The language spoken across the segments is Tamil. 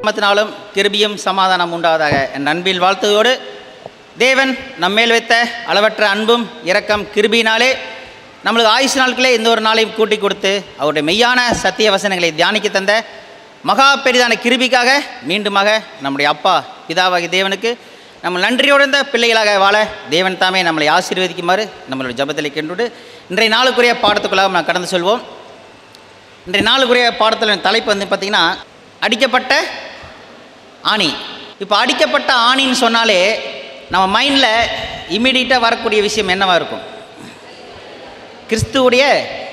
நாமத்தினாலும் கிருபியும் சமாதானம் உண்டாவதாக என் அன்பில் வாழ்த்துவோடு தேவன் நம்மேல் வைத்த அளவற்ற அன்பும் இரக்கம் கிருபியினாலே நம்மளுக்கு ஆயுசு நாட்களே இந்த ஒரு நாளையும் கூட்டி கொடுத்து அவருடைய மெய்யான சத்திய வசனங்களை தியானிக்க தந்த மகா பெரிதான கிருபிக்காக மீண்டுமாக நம்முடைய அப்பா பிதாவாகிய தேவனுக்கு நம்ம நன்றியோடு இருந்த பிள்ளைகளாக வாழ தேவன் தாமே நம்மளை ஆசீர்வதிக்குமாறு நம்மளுடைய ஜபத்தில் கெண்டுட்டு இன்றைய நாளுக்குரிய பாடத்துக்குள்ளாக நாம் கடந்து செல்வோம் இன்றைய நாளுக்குரிய பாடத்தில் தலைப்பு வந்து பார்த்திங்கன்னா அடிக்கப்பட்ட ஆணி இப்போ அடிக்கப்பட்ட ஆணின்னு சொன்னாலே நம்ம மைண்டில் இம்மிடியட்டாக வரக்கூடிய விஷயம் என்னவா இருக்கும் கிறிஸ்துவுடைய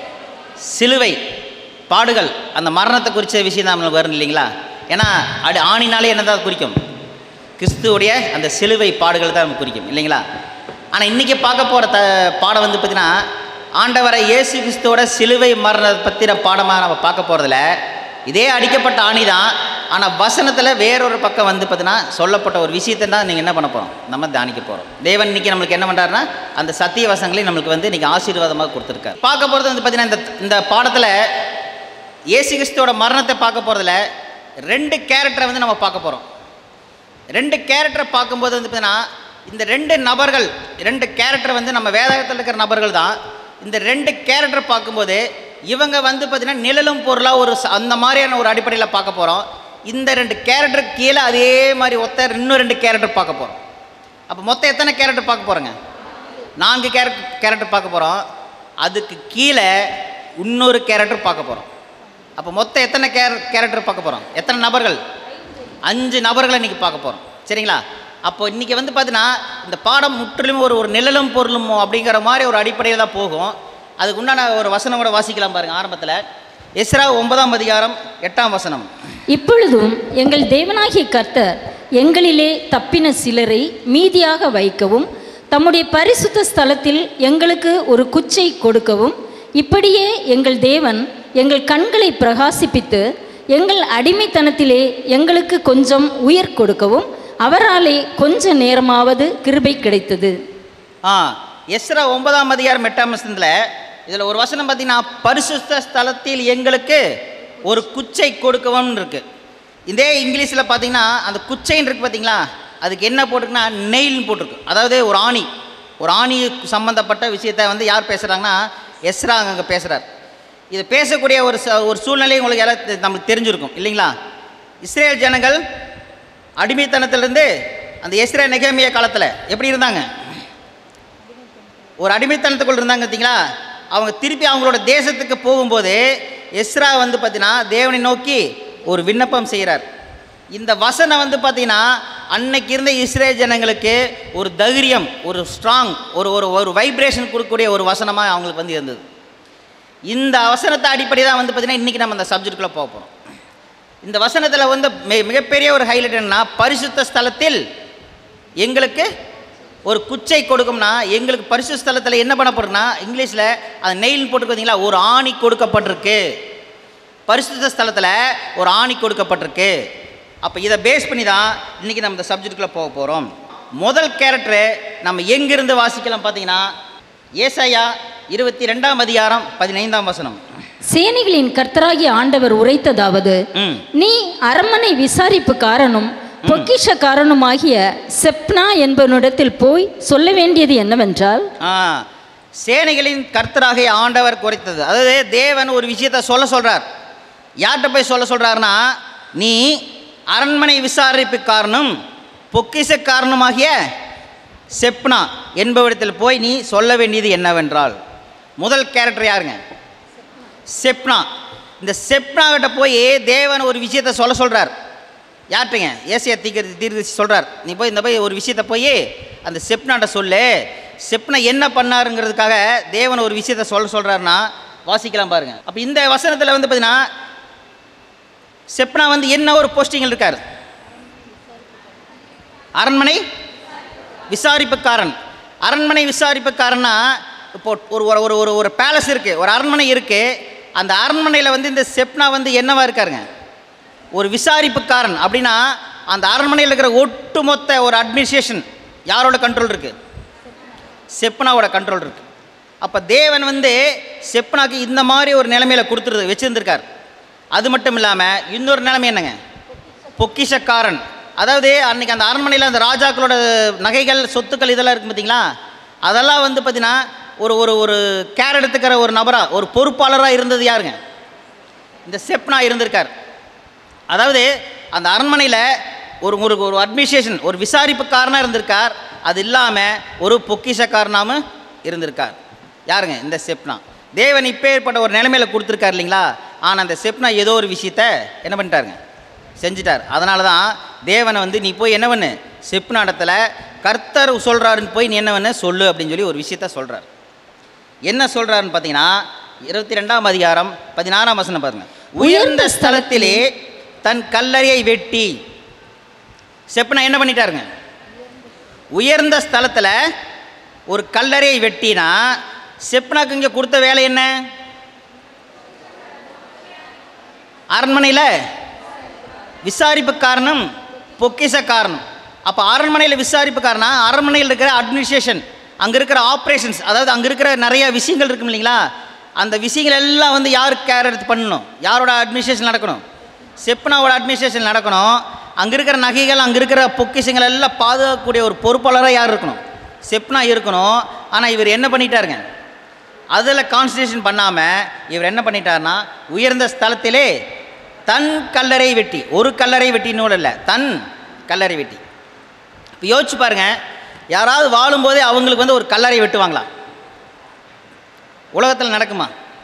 சிலுவை பாடுகள் அந்த மரணத்தை குறித்த விஷயம் தான் நம்மளுக்கு வரும் இல்லைங்களா ஏன்னா அடி ஆணினாலே என்ன தான் குறிக்கும் கிறிஸ்துவுடைய அந்த சிலுவை பாடுகள் தான் நமக்கு குறிக்கும் இல்லைங்களா ஆனால் இன்றைக்கி பார்க்க போகிற த பாடம் வந்து பார்த்திங்கன்னா ஆண்டவரை இயேசு கிறிஸ்துவோட சிலுவை மரணத்தை பற்றின பாடமாக நம்ம பார்க்க போகிறதில்ல இதே அடிக்கப்பட்ட ஆணி தான் ஆனால் வசனத்தில் வேறொரு பக்கம் வந்து பார்த்தீங்கன்னா சொல்லப்பட்ட ஒரு விஷயத்தை தான் நீங்கள் என்ன பண்ண போகிறோம் நம்ம தியானிக்க போகிறோம் தேவன் இன்னைக்கு நம்மளுக்கு என்ன பண்ணுறாருன்னா அந்த சத்திய வசங்களை நம்மளுக்கு வந்து இன்றைக்கி ஆசீர்வாதமாக கொடுத்துருக்காரு பார்க்க போகிறது வந்து பார்த்தீங்கன்னா இந்த இந்த பாடத்தில் இயேசு கிறிஸ்துவோட மரணத்தை பார்க்க போகிறதுல ரெண்டு கேரக்டரை வந்து நம்ம பார்க்க போகிறோம் ரெண்டு கேரக்டரை பார்க்கும்போது வந்து பார்த்தீங்கன்னா இந்த ரெண்டு நபர்கள் ரெண்டு கேரக்டர் வந்து நம்ம வேதாகத்தில் இருக்கிற நபர்கள் தான் இந்த ரெண்டு கேரக்டர் பார்க்கும்போது இவங்க வந்து பார்த்திங்கன்னா நிழலும் பொருளாக ஒரு ச- அந்த மாதிரியான ஒரு அடிப்படையில் பார்க்க போகிறோம் இந்த ரெண்டு கேரக்டர் கீழே அதே மாதிரி ஒத்த இன்னும் ரெண்டு கேரக்டர் பார்க்க போகிறோம் அப்போ மொத்தம் எத்தனை கேரக்டர் பார்க்க போகிறோங்க நான்கு கேரக்டர் கேரக்டர் பார்க்க போகிறோம் அதுக்கு கீழே இன்னொரு கேரக்டர் பார்க்க போகிறோம் அப்போ மொத்தம் எத்தனை கேர கேரக்டர் பார்க்க போகிறோம் எத்தனை நபர்கள் அஞ்சு நபர்களை இன்றைக்கி பார்க்க போகிறோம் சரிங்களா அப்போ இன்றைக்கி வந்து பார்த்தீங்கன்னா இந்த பாடம் முற்றிலும் ஒரு ஒரு நிழலும் பொருளும் அப்படிங்கிற மாதிரி ஒரு அடிப்படையில் தான் போகும் அதுக்கு உண்டான ஒரு வசனம் கூட வாசிக்கலாம் பாருங்கள் ஆரம்பத்தில் எஸ்ரா ஒன்பதாம் அதிகாரம் எட்டாம் வசனம் இப்பொழுதும் எங்கள் தேவனாகிய கர்த்தர் எங்களிலே தப்பின சிலரை மீதியாக வைக்கவும் தம்முடைய பரிசுத்த ஸ்தலத்தில் எங்களுக்கு ஒரு குச்சை கொடுக்கவும் இப்படியே எங்கள் தேவன் எங்கள் கண்களை பிரகாசிப்பித்து எங்கள் அடிமைத்தனத்திலே எங்களுக்கு கொஞ்சம் உயிர் கொடுக்கவும் அவராலே கொஞ்ச நேரமாவது கிருபை கிடைத்தது ஆ எஸ்ரா ஒன்பதாம் அதிகாரம் எட்டாம் வசனத்தில் இதில் ஒரு வசனம் பார்த்தீங்கன்னா பரிசுத்த ஸ்தலத்தில் எங்களுக்கு ஒரு குச்சை கொடுக்கவும் இருக்கு இதே இங்கிலீஷில் பார்த்தீங்கன்னா அந்த குச்சைன்னு இருக்கு பார்த்தீங்களா அதுக்கு என்ன போட்டிருக்குன்னா நெயில்னு போட்டிருக்கு அதாவது ஒரு ஆணி ஒரு ஆணி சம்மந்தப்பட்ட விஷயத்தை வந்து யார் பேசுகிறாங்கன்னா எஸ்ரா அங்கே பேசுகிறார் இது பேசக்கூடிய ஒரு ச- ஒரு சூழ்நிலை உங்களுக்கு எல்லாம் தெ- நம்மளுக்கு தெரிஞ்சிருக்கும் இல்லைங்களா இஸ்ரேல் ஜனங்கள் அடிமைத்தனத்திலிருந்து அந்த எஸ்ரே நெகேமிய காலத்தில் எப்படி இருந்தாங்க ஒரு அடிமைத்தனத்துக்குள்ள இருந்தாங்க பார்த்தீங்களா அவங்க திருப்பி அவங்களோட தேசத்துக்கு போகும்போது எஸ்ரா வந்து பார்த்தீங்கன்னா தேவனை நோக்கி ஒரு விண்ணப்பம் செய்கிறார் இந்த வசனம் வந்து பார்த்தீங்கன்னா அன்னைக்கு இருந்த இஸ்ரேல் ஜனங்களுக்கு ஒரு தைரியம் ஒரு ஸ்ட்ராங் ஒரு ஒரு ஒரு வைப்ரேஷன் கொடுக்கக்கூடிய ஒரு வசனமாக அவங்களுக்கு வந்து இருந்தது இந்த வசனத்தை அடிப்படை தான் வந்து பார்த்தீங்கன்னா இன்றைக்கி நம்ம அந்த சப்ஜெக்டுக்குள்ளே போக போகிறோம் இந்த வசனத்தில் வந்து மிக மிகப்பெரிய ஒரு ஹைலைட் என்னன்னா பரிசுத்த ஸ்தலத்தில் எங்களுக்கு ஒரு குச்சை கொடுக்கும்னா எங்களுக்கு பரிசு ஸ்தலத்தில் என்ன பண்ண போறோம்னா இங்கிலீஷில் அது நெயில் போட்டு பார்த்தீங்களா ஒரு ஆணி கொடுக்கப்பட்டிருக்கு பரிசுத்த ஸ்தலத்தில் ஒரு ஆணி கொடுக்கப்பட்டிருக்கு அப்போ இதை பேஸ் பண்ணி தான் இன்றைக்கி நம்ம இந்த சப்ஜெக்டுக்குள்ளே போக போகிறோம் முதல் கேரக்டரு நம்ம எங்கிருந்து வாசிக்கலாம் பார்த்தீங்கன்னா ஏசாயா இருபத்தி ரெண்டாம் அதிகாரம் பதினைந்தாம் வசனம் சேனைகளின் கர்த்தராகிய ஆண்டவர் உரைத்ததாவது ம் நீ அரண்மனை விசாரிப்புக்காரனும் பொக்கிஷக்காரனுமாகிய செப்னா என்பவனிடத்தில் போய் சொல்ல வேண்டியது என்னவென்றால் ஆ சேனைகளின் கர்த்தராகிய ஆண்டவர் குறைத்தது அதாவது தேவன் ஒரு விஷயத்தை சொல்ல சொல்கிறார் யார்கிட்ட போய் சொல்ல சொல்கிறாருன்னா நீ அரண்மனை விசாரிப்புக்காரனும் பொக்கிஷக்காரனுமாகிய செப்னா என்பவரிடத்தில் போய் நீ சொல்ல வேண்டியது என்னவென்றால் முதல் கேரக்டர் யாருங்க செப்னா இந்த செப்னாகிட்ட போய் தேவன் ஒரு விஷயத்தை சொல்ல சொல்கிறார் யார்கிட்டங்க ஏசியா தீர்க்க தீர்க்கதரிசி சொல்கிறார் நீ போய் இந்த போய் ஒரு விஷயத்தை போய் அந்த செப்னாட்ட சொல்லு செப்னா என்ன பண்ணாருங்கிறதுக்காக தேவன் ஒரு விஷயத்தை சொல்ல சொல்கிறாருன்னா வாசிக்கலாம் பாருங்க அப்போ இந்த வசனத்தில் வந்து பார்த்தீங்கன்னா செப்னா வந்து என்ன ஒரு போஸ்டிங்கில் இருக்கார் அரண்மனை விசாரிப்புக்காரன் அரண்மனை விசாரிப்புக்காரன்னா இப்போ ஒரு ஒரு ஒரு ஒரு ஒரு பேலஸ் இருக்குது ஒரு அரண்மனை இருக்குது அந்த அரண்மனையில் வந்து இந்த செப்னா வந்து என்னவா இருக்காருங்க ஒரு விசாரிப்புக்காரன் அப்படின்னா அந்த அரண்மனையில் இருக்கிற ஒட்டுமொத்த ஒரு அட்மினிஸ்ட்ரேஷன் யாரோட கண்ட்ரோல் இருக்குது செப்னாவோட கண்ட்ரோல் இருக்குது அப்போ தேவன் வந்து செப்னாக்கு இந்த மாதிரி ஒரு நிலைமையில கொடுத்துரு வச்சுருந்துருக்கார் அது மட்டும் இல்லாமல் இன்னொரு நிலைமை என்னங்க பொக்கிஷக்காரன் அதாவது அன்னைக்கு அந்த அரண்மனையில் அந்த ராஜாக்களோட நகைகள் சொத்துக்கள் இதெல்லாம் இருக்கு பார்த்தீங்களா அதெல்லாம் வந்து பார்த்தீங்கன்னா ஒரு ஒரு ஒரு கேர் எடுத்துக்கிற ஒரு நபராக ஒரு பொறுப்பாளராக இருந்தது யாருங்க இந்த செப்னா இருந்திருக்கார் அதாவது அந்த அரண்மனையில் ஒரு ஒரு ஒரு அட்மினிஸ்ட்ரேஷன் ஒரு விசாரிப்புக்காரனாக இருந்திருக்கார் அது இல்லாமல் ஒரு பொக்கிஷக்காரனாகவும் இருந்திருக்கார் யாருங்க இந்த செப்னா தேவன் இப்பேற்பட்ட ஒரு நிலைமையில கொடுத்துருக்கார் இல்லைங்களா ஆனால் அந்த செப்னா ஏதோ ஒரு விஷயத்த என்ன பண்ணிட்டாருங்க செஞ்சிட்டார் அதனால தான் தேவனை வந்து நீ போய் என்ன பண்ணு செப்னா இடத்துல கர்த்தர் சொல்கிறாருன்னு போய் நீ என்ன பண்ணு சொல்லு அப்படின்னு சொல்லி ஒரு விஷயத்த சொல்கிறார் என்ன சொல்கிறாருன்னு பார்த்தீங்கன்னா இருபத்தி ரெண்டாம் அதிகாரம் பதினாறாம் வசனம் பாருங்க உயர்ந்த ஸ்தலத்திலே தன் கல்லறையை வெட்டி செப்பனா என்ன பண்ணிட்டாருங்க உயர்ந்த ஸ்தலத்தில் ஒரு கல்லறையை வெட்டினா செப்னாக்கு இங்கே கொடுத்த வேலை என்ன அரண்மனையில் விசாரிப்பு காரணம் பொக்கிஷ காரணம் அப்போ அரண்மனையில் விசாரிப்பு காரணம் அரண்மனையில் இருக்கிற அட்மினிஸ்ட்ரேஷன் அங்கே இருக்கிற ஆப்ரேஷன்ஸ் அதாவது அங்கே இருக்கிற நிறைய விஷயங்கள் இருக்கும் இல்லைங்களா அந்த விஷயங்கள் எல்லாம் வந்து யார் கேர் எடுத்து பண்ணணும் யாரோட அட்மினிஸ்ட்ரேஷன் நடக்கணும் செப்னாவோட அட்மினிஸ்ட்ரேஷன் நடக்கணும் அங்கே இருக்கிற நகைகள் அங்கே இருக்கிற பொக்கிஷங்கள் எல்லாம் பாதுகாக்கக்கூடிய ஒரு பொறுப்பாளராக யார் இருக்கணும் செப்னா இருக்கணும் ஆனால் இவர் என்ன பண்ணிட்டாருங்க அதில் கான்சன்ட்ரேஷன் பண்ணாமல் இவர் என்ன பண்ணிட்டாருன்னா உயர்ந்த ஸ்தலத்திலே தன் கல்லறை வெட்டி ஒரு கல்லறை வெட்டி நூல் இல்லை தன் கல்லறை வெட்டி இப்போ யோசிச்சு பாருங்க யாராவது வாழும்போதே அவங்களுக்கு வந்து ஒரு கல்லறை வெட்டுவாங்களா உலகத்தில் நடக்குமா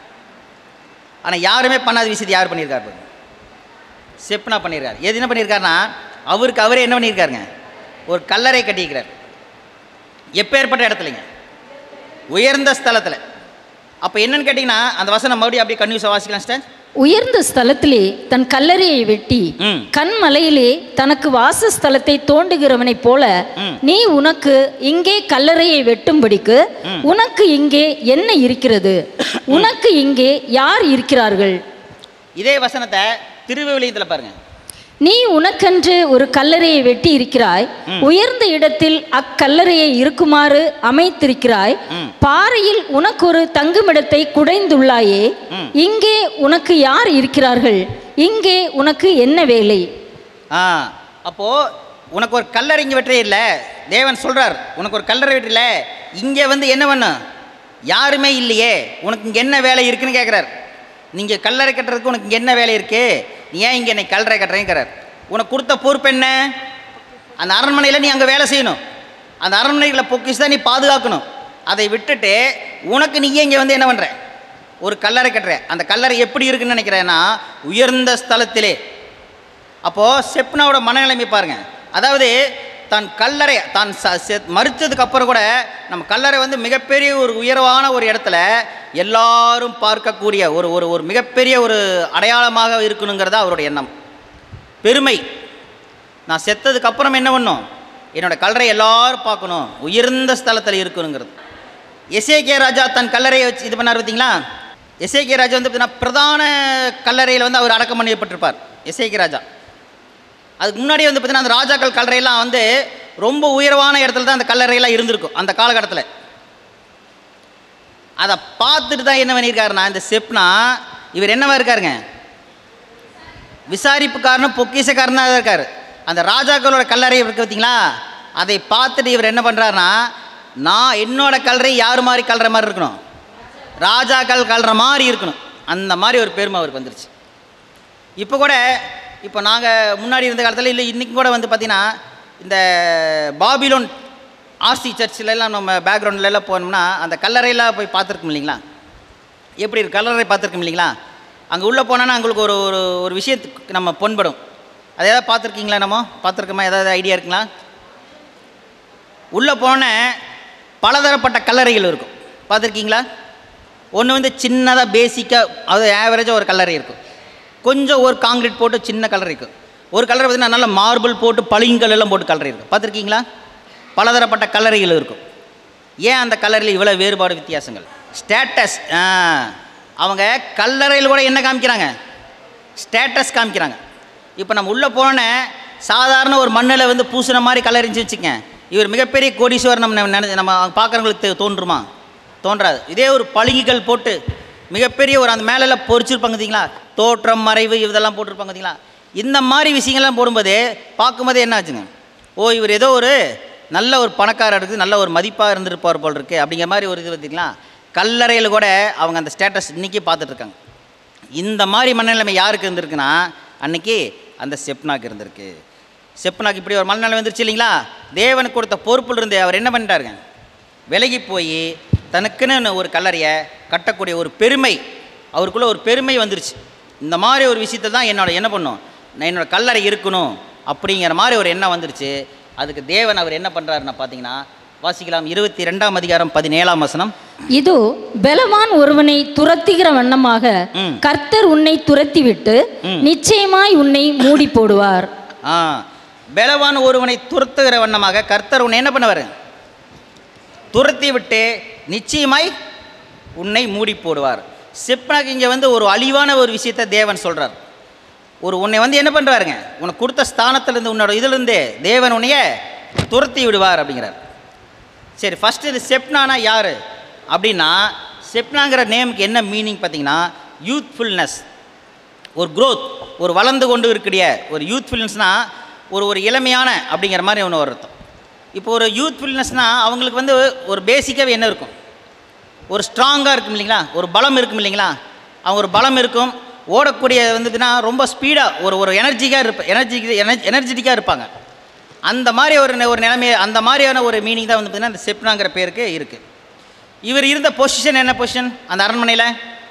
ஆனால் யாருமே பண்ணாத விஷயத்தை யார் பண்ணியிருக்காரு பாருங்க செப்னா பண்ணியிருக்காரு எது என்ன பண்ணியிருக்காருன்னா அவருக்கு அவரே என்ன பண்ணியிருக்காருங்க ஒரு கல்லறை கட்டியிருக்கிறார் எப்பேற்பட்ட இடத்துலைங்க உயர்ந்த ஸ்தலத்தில் அப்போ என்னன்னு கேட்டிங்கன்னா அந்த வசனம் மறுபடியும் அப்படியே கன்யூஸாக வாசிக்கலாம் சிஸ்டர் உயர்ந்த ஸ்தலத்திலே தன் கல்லறையை வெட்டி ம். கண்மலையிலே தனக்கு வாசஸ்தலத்தை தோண்டுகிறவனைப் போல ம். நீ உனக்கு இங்கே கல்லறையை வெட்டும்படிக்கு உனக்கு இங்கே என்ன இருக்கிறது உனக்கு இங்கே யார் இருக்கிறார்கள் இதே வசனத்தை திருவிவிலியத்தில் பாருங்க நீ உனக்கென்று ஒரு கல்லறையை வெட்டி இருக்கிறாய் உயர்ந்த இடத்தில் அக்கல்லறையை இருக்குமாறு அமைத்திருக்கிறாய் ம். பாறையில் உனக்கு ஒரு தங்குமிடத்தை குடைந்துள்ளாயே ம். இங்கே உனக்கு யார் இருக்கிறார்கள் இங்கே உனக்கு என்ன வேலை ஆ அப்போது உனக்கு ஒரு கல்லறை இங்கே வெற்றே இல்லை தேவன் சொல்கிறார் உனக்கு ஒரு கல்லறை வெற்றில இங்கே வந்து என்ன பண்ணும் யாருமே இல்லையே உனக்கு இங்கே என்ன வேலை இருக்குன்னு கேட்குறார் நீங்கள் கல்லறை கட்டுறதுக்கு உனக்கு இங்கே என்ன வேலை இருக்கு நீ ஏன் இங்கே என்னை கல்லறை கட்டுறேங்கிறார் உனக்கு கொடுத்த பொறுப்பு என்ன அந்த அரண்மனையில் நீ அங்கே வேலை செய்யணும் அந்த அரண்மனையில் பொக்கிஷ் தான் நீ பாதுகாக்கணும் அதை விட்டுட்டு உனக்கு நீயே இங்கே வந்து என்ன பண்ணுற ஒரு கல்லறை கட்டுற அந்த கல்லறை எப்படி இருக்குன்னு நினைக்கிறேன்னா உயர்ந்த ஸ்தலத்திலே அப்போது செப்னாவோட மனநிலைமை பாருங்க அதாவது தான் கல்லறை தான் ச- செ- மரிச்சதுக்கு அப்புறம் கூட நம்ம கல்லறை வந்து மிகப்பெரிய ஒரு உயர்வான ஒரு இடத்துல எல்லாரும் பார்க்கக்கூடிய ஒரு ஒரு ஒரு மிகப்பெரிய ஒரு அடையாளமாக இருக்கணுங்கிறதா அவருடைய எண்ணம் பெருமை நான் செத்ததுக்கு அப்புறம் என்ன பண்ணும் என்னோட கல்லறை எல்லாரும் பார்க்கணும் உயர்ந்த ஸ்தலத்தில் இருக்கணுங்கிறது எஸ்ஏகே ராஜா தன் கல்லறையை வச்சு இது பண்ணார் பார்த்தீங்களா எஸ்ஏகே ராஜா வந்து பார்த்தீங்கன்னா பிரதான கல்லறையில் வந்து அவர் அடக்கம் பண்ணப்பட்டிருப்பார் எஸ்ஏகே ராஜா அதுக்கு முன்னாடி வந்து பார்த்தீங்கன்னா அந்த ராஜாக்கள் கல்லறையெல்லாம் வந்து ரொம்ப உயர்வான இடத்துல தான் அந்த கல்லறையெல்லாம் இருந்திருக்கும் அந்த காலகட்டத்தில் அதை பார்த்துட்டு தான் என்ன பண்ணியிருக்காருன்னா இந்த செப்னா இவர் என்னவா இருக்காருங்க விசாரிப்புக்காரனும் பொக்கிஷக்காரனாக தான் இருக்கார் அந்த ராஜாக்களோட கல்லறை இருக்கு பார்த்தீங்களா அதை பார்த்துட்டு இவர் என்ன பண்ணுறாருன்னா நான் என்னோட கல்லறை யார் மாதிரி கல்ற மாதிரி இருக்கணும் ராஜாக்கள் கல்ற மாதிரி இருக்கணும் அந்த மாதிரி ஒரு பெருமை அவருக்கு வந்துருச்சு இப்போ கூட இப்போ நாங்கள் முன்னாடி இருந்த காலத்தில் இல்லை இன்றைக்கி கூட வந்து பார்த்திங்கன்னா இந்த பாபிலோன் ஆர்சி சர்ச்சில் எல்லாம் நம்ம பேக்ரவுண்டில் எல்லாம் போனோம்னா அந்த கல்லறையெல்லாம் போய் பார்த்துருக்கோம் இல்லைங்களா எப்படி இருக்கு கல்லறை பார்த்துருக்கோம் இல்லைங்களா அங்கே உள்ளே போனோன்னா உங்களுக்கு ஒரு ஒரு ஒரு விஷயத்துக்கு நம்ம பொன்படும் அதை ஏதாவது பார்த்துருக்கீங்களா நம்ம பார்த்துருக்கோமா ஏதாவது ஐடியா இருக்குங்களா உள்ளே போன பலதரப்பட்ட கல்லறைகள் இருக்கும் பார்த்துருக்கீங்களா ஒன்று வந்து சின்னதாக பேசிக்காக அது ஆவரேஜாக ஒரு கல்லறை இருக்கும் கொஞ்சம் ஒரு காங்கிரீட் போட்டு சின்ன கல்லறை இருக்கும் ஒரு கல்லறை பார்த்தீங்கன்னா நல்ல மார்பிள் போட்டு பளிங்கல் எல்லாம் போட்டு கல்லறை இருக்கும் பார்த்துருக்கீங்களா பலதரப்பட்ட கல்லறைகள் இருக்கும் ஏன் அந்த கல்லறையில் இவ்வளோ வேறுபாடு வித்தியாசங்கள் ஸ்டேட்டஸ் அவங்க கல்லறையில் கூட என்ன காமிக்கிறாங்க ஸ்டேட்டஸ் காமிக்கிறாங்க இப்போ நம்ம உள்ளே போன சாதாரண ஒரு மண்ணில் வந்து பூசுன மாதிரி கல்லறிஞ்சு வச்சுக்கங்க இவர் மிகப்பெரிய கோடீஸ்வரர் நம்ம நினை நம்ம பார்க்குறவங்களுக்கு தெ- தோன்றுமா தோன்றாது இதே ஒரு பளிங்குகள் போட்டு மிகப்பெரிய ஒரு அந்த மேலெல்லாம் பொறிச்சிருப்பாங்க பார்த்தீங்களா தோற்றம் மறைவு இதெல்லாம் போட்டிருப்பாங்க பார்த்தீங்களா இந்த மாதிரி விஷயங்கள்லாம் போடும்போது பார்க்கும்போதே என்ன ஆச்சுங்க ஓ இவர் ஏதோ ஒரு நல்ல ஒரு பணக்காரர் இருக்குது நல்ல ஒரு மதிப்பாக இருந்திருப்பார் போல் இருக்குது அப்படிங்கிற மாதிரி ஒரு இது பார்த்தீங்களா கல்லறையில் கூட அவங்க அந்த ஸ்டேட்டஸ் இன்றைக்கி பார்த்துட்ருக்காங்க இந்த மாதிரி மனநிலைமை யாருக்கு இருந்திருக்குன்னா அன்னைக்கு அந்த செப்னாக்கு இருந்திருக்கு செப்னாக்கு இப்படி ஒரு மனநிலை வந்துருச்சு இல்லைங்களா தேவனுக்கு கொடுத்த பொறுப்பில் இருந்து அவர் என்ன பண்ணிட்டாருங்க விலகி போய் தனக்குன்னு ஒரு கல்லறையை கட்டக்கூடிய ஒரு பெருமை அவருக்குள்ள ஒரு பெருமை வந்துருச்சு இந்த மாதிரி ஒரு விஷயத்தை தான் என்னோட என்ன பண்ணும் நான் என்னோட கல்லறை இருக்கணும் அப்படிங்கிற மாதிரி ஒரு எண்ணம் வந்துருச்சு அதுக்கு தேவன் அவர் என்ன பண்ணுறாருன்னா பார்த்தீங்கன்னா வாசிக்கலாம் இருபத்தி ரெண்டாம் அதிகாரம் பதினேழாம் வசனம் இதோ பலவான் ஒருவனை துரத்துகிற வண்ணமாக ம். கர்த்தர் உன்னை துரத்திவிட்டு நிச்சயமாய் உன்னை மூடி போடுவார் ஆ பலவான் ஒருவனை துரத்துகிற வண்ணமாக கர்த்தர் உன்னை என்ன பண்ணுவார் துரத்தி விட்டு நிச்சயமாய் உன்னை மூடி போடுவார் செப்னாக்கு இங்கே வந்து ஒரு அழிவான ஒரு விஷயத்தை தேவன் சொல்கிறார் ஒரு உன்னை வந்து என்ன பண்ணுறாருங்க உனக்கு கொடுத்த ஸ்தானத்திலேருந்து உன்னோட இதிலிருந்து தேவன் உன்னைய துரத்தி விடுவார் அப்படிங்கிறார் சரி ஃபஸ்ட்டு இது செப்னானா யார் அப்படின்னா செப்னாங்கிற நேமுக்கு என்ன மீனிங் பார்த்தீங்கன்னா யூத்ஃபுல்னஸ் ஒரு growth ஒரு வளர்ந்து கொண்டு இருக்கக்கூடிய ஒரு யூத்ஃபுல்னஸ்னால் ஒரு ஒரு இளமையான அப்படிங்கிற மாதிரி ஒன்று ஒரு அர்த்தம் இப்போ ஒரு யூத்ஃபுல்னஸ்னால் அவங்களுக்கு வந்து ஒரு பேசிக்காகவே என்ன இருக்கும் ஒரு ஸ்ட்ராங்காக இருக்கும் இல்லைங்களா ஒரு பலம் இருக்கும் இல்லைங்களா அவங்க ஒரு பலம் இருக்கும் ஓடக்கூடிய வந்துன்னா ரொம்ப ஸ்பீடாக ஒரு ஒரு எனர்ஜிக்காக இருப்ப எனர்ஜி எனர்ஜெட்டிக்காக இருப்பாங்க அந்த மாதிரி ஒரு நி- ஒரு நிலைமை அந்த மாதிரியான ஒரு மீனிங் தான் வந்து பார்த்திங்கன்னா இந்த செப்னாங்கிற பேருக்கு இருக்குது இவர் இருந்த பொசிஷன் என்ன பொசிஷன் அந்த அரண்மனையில்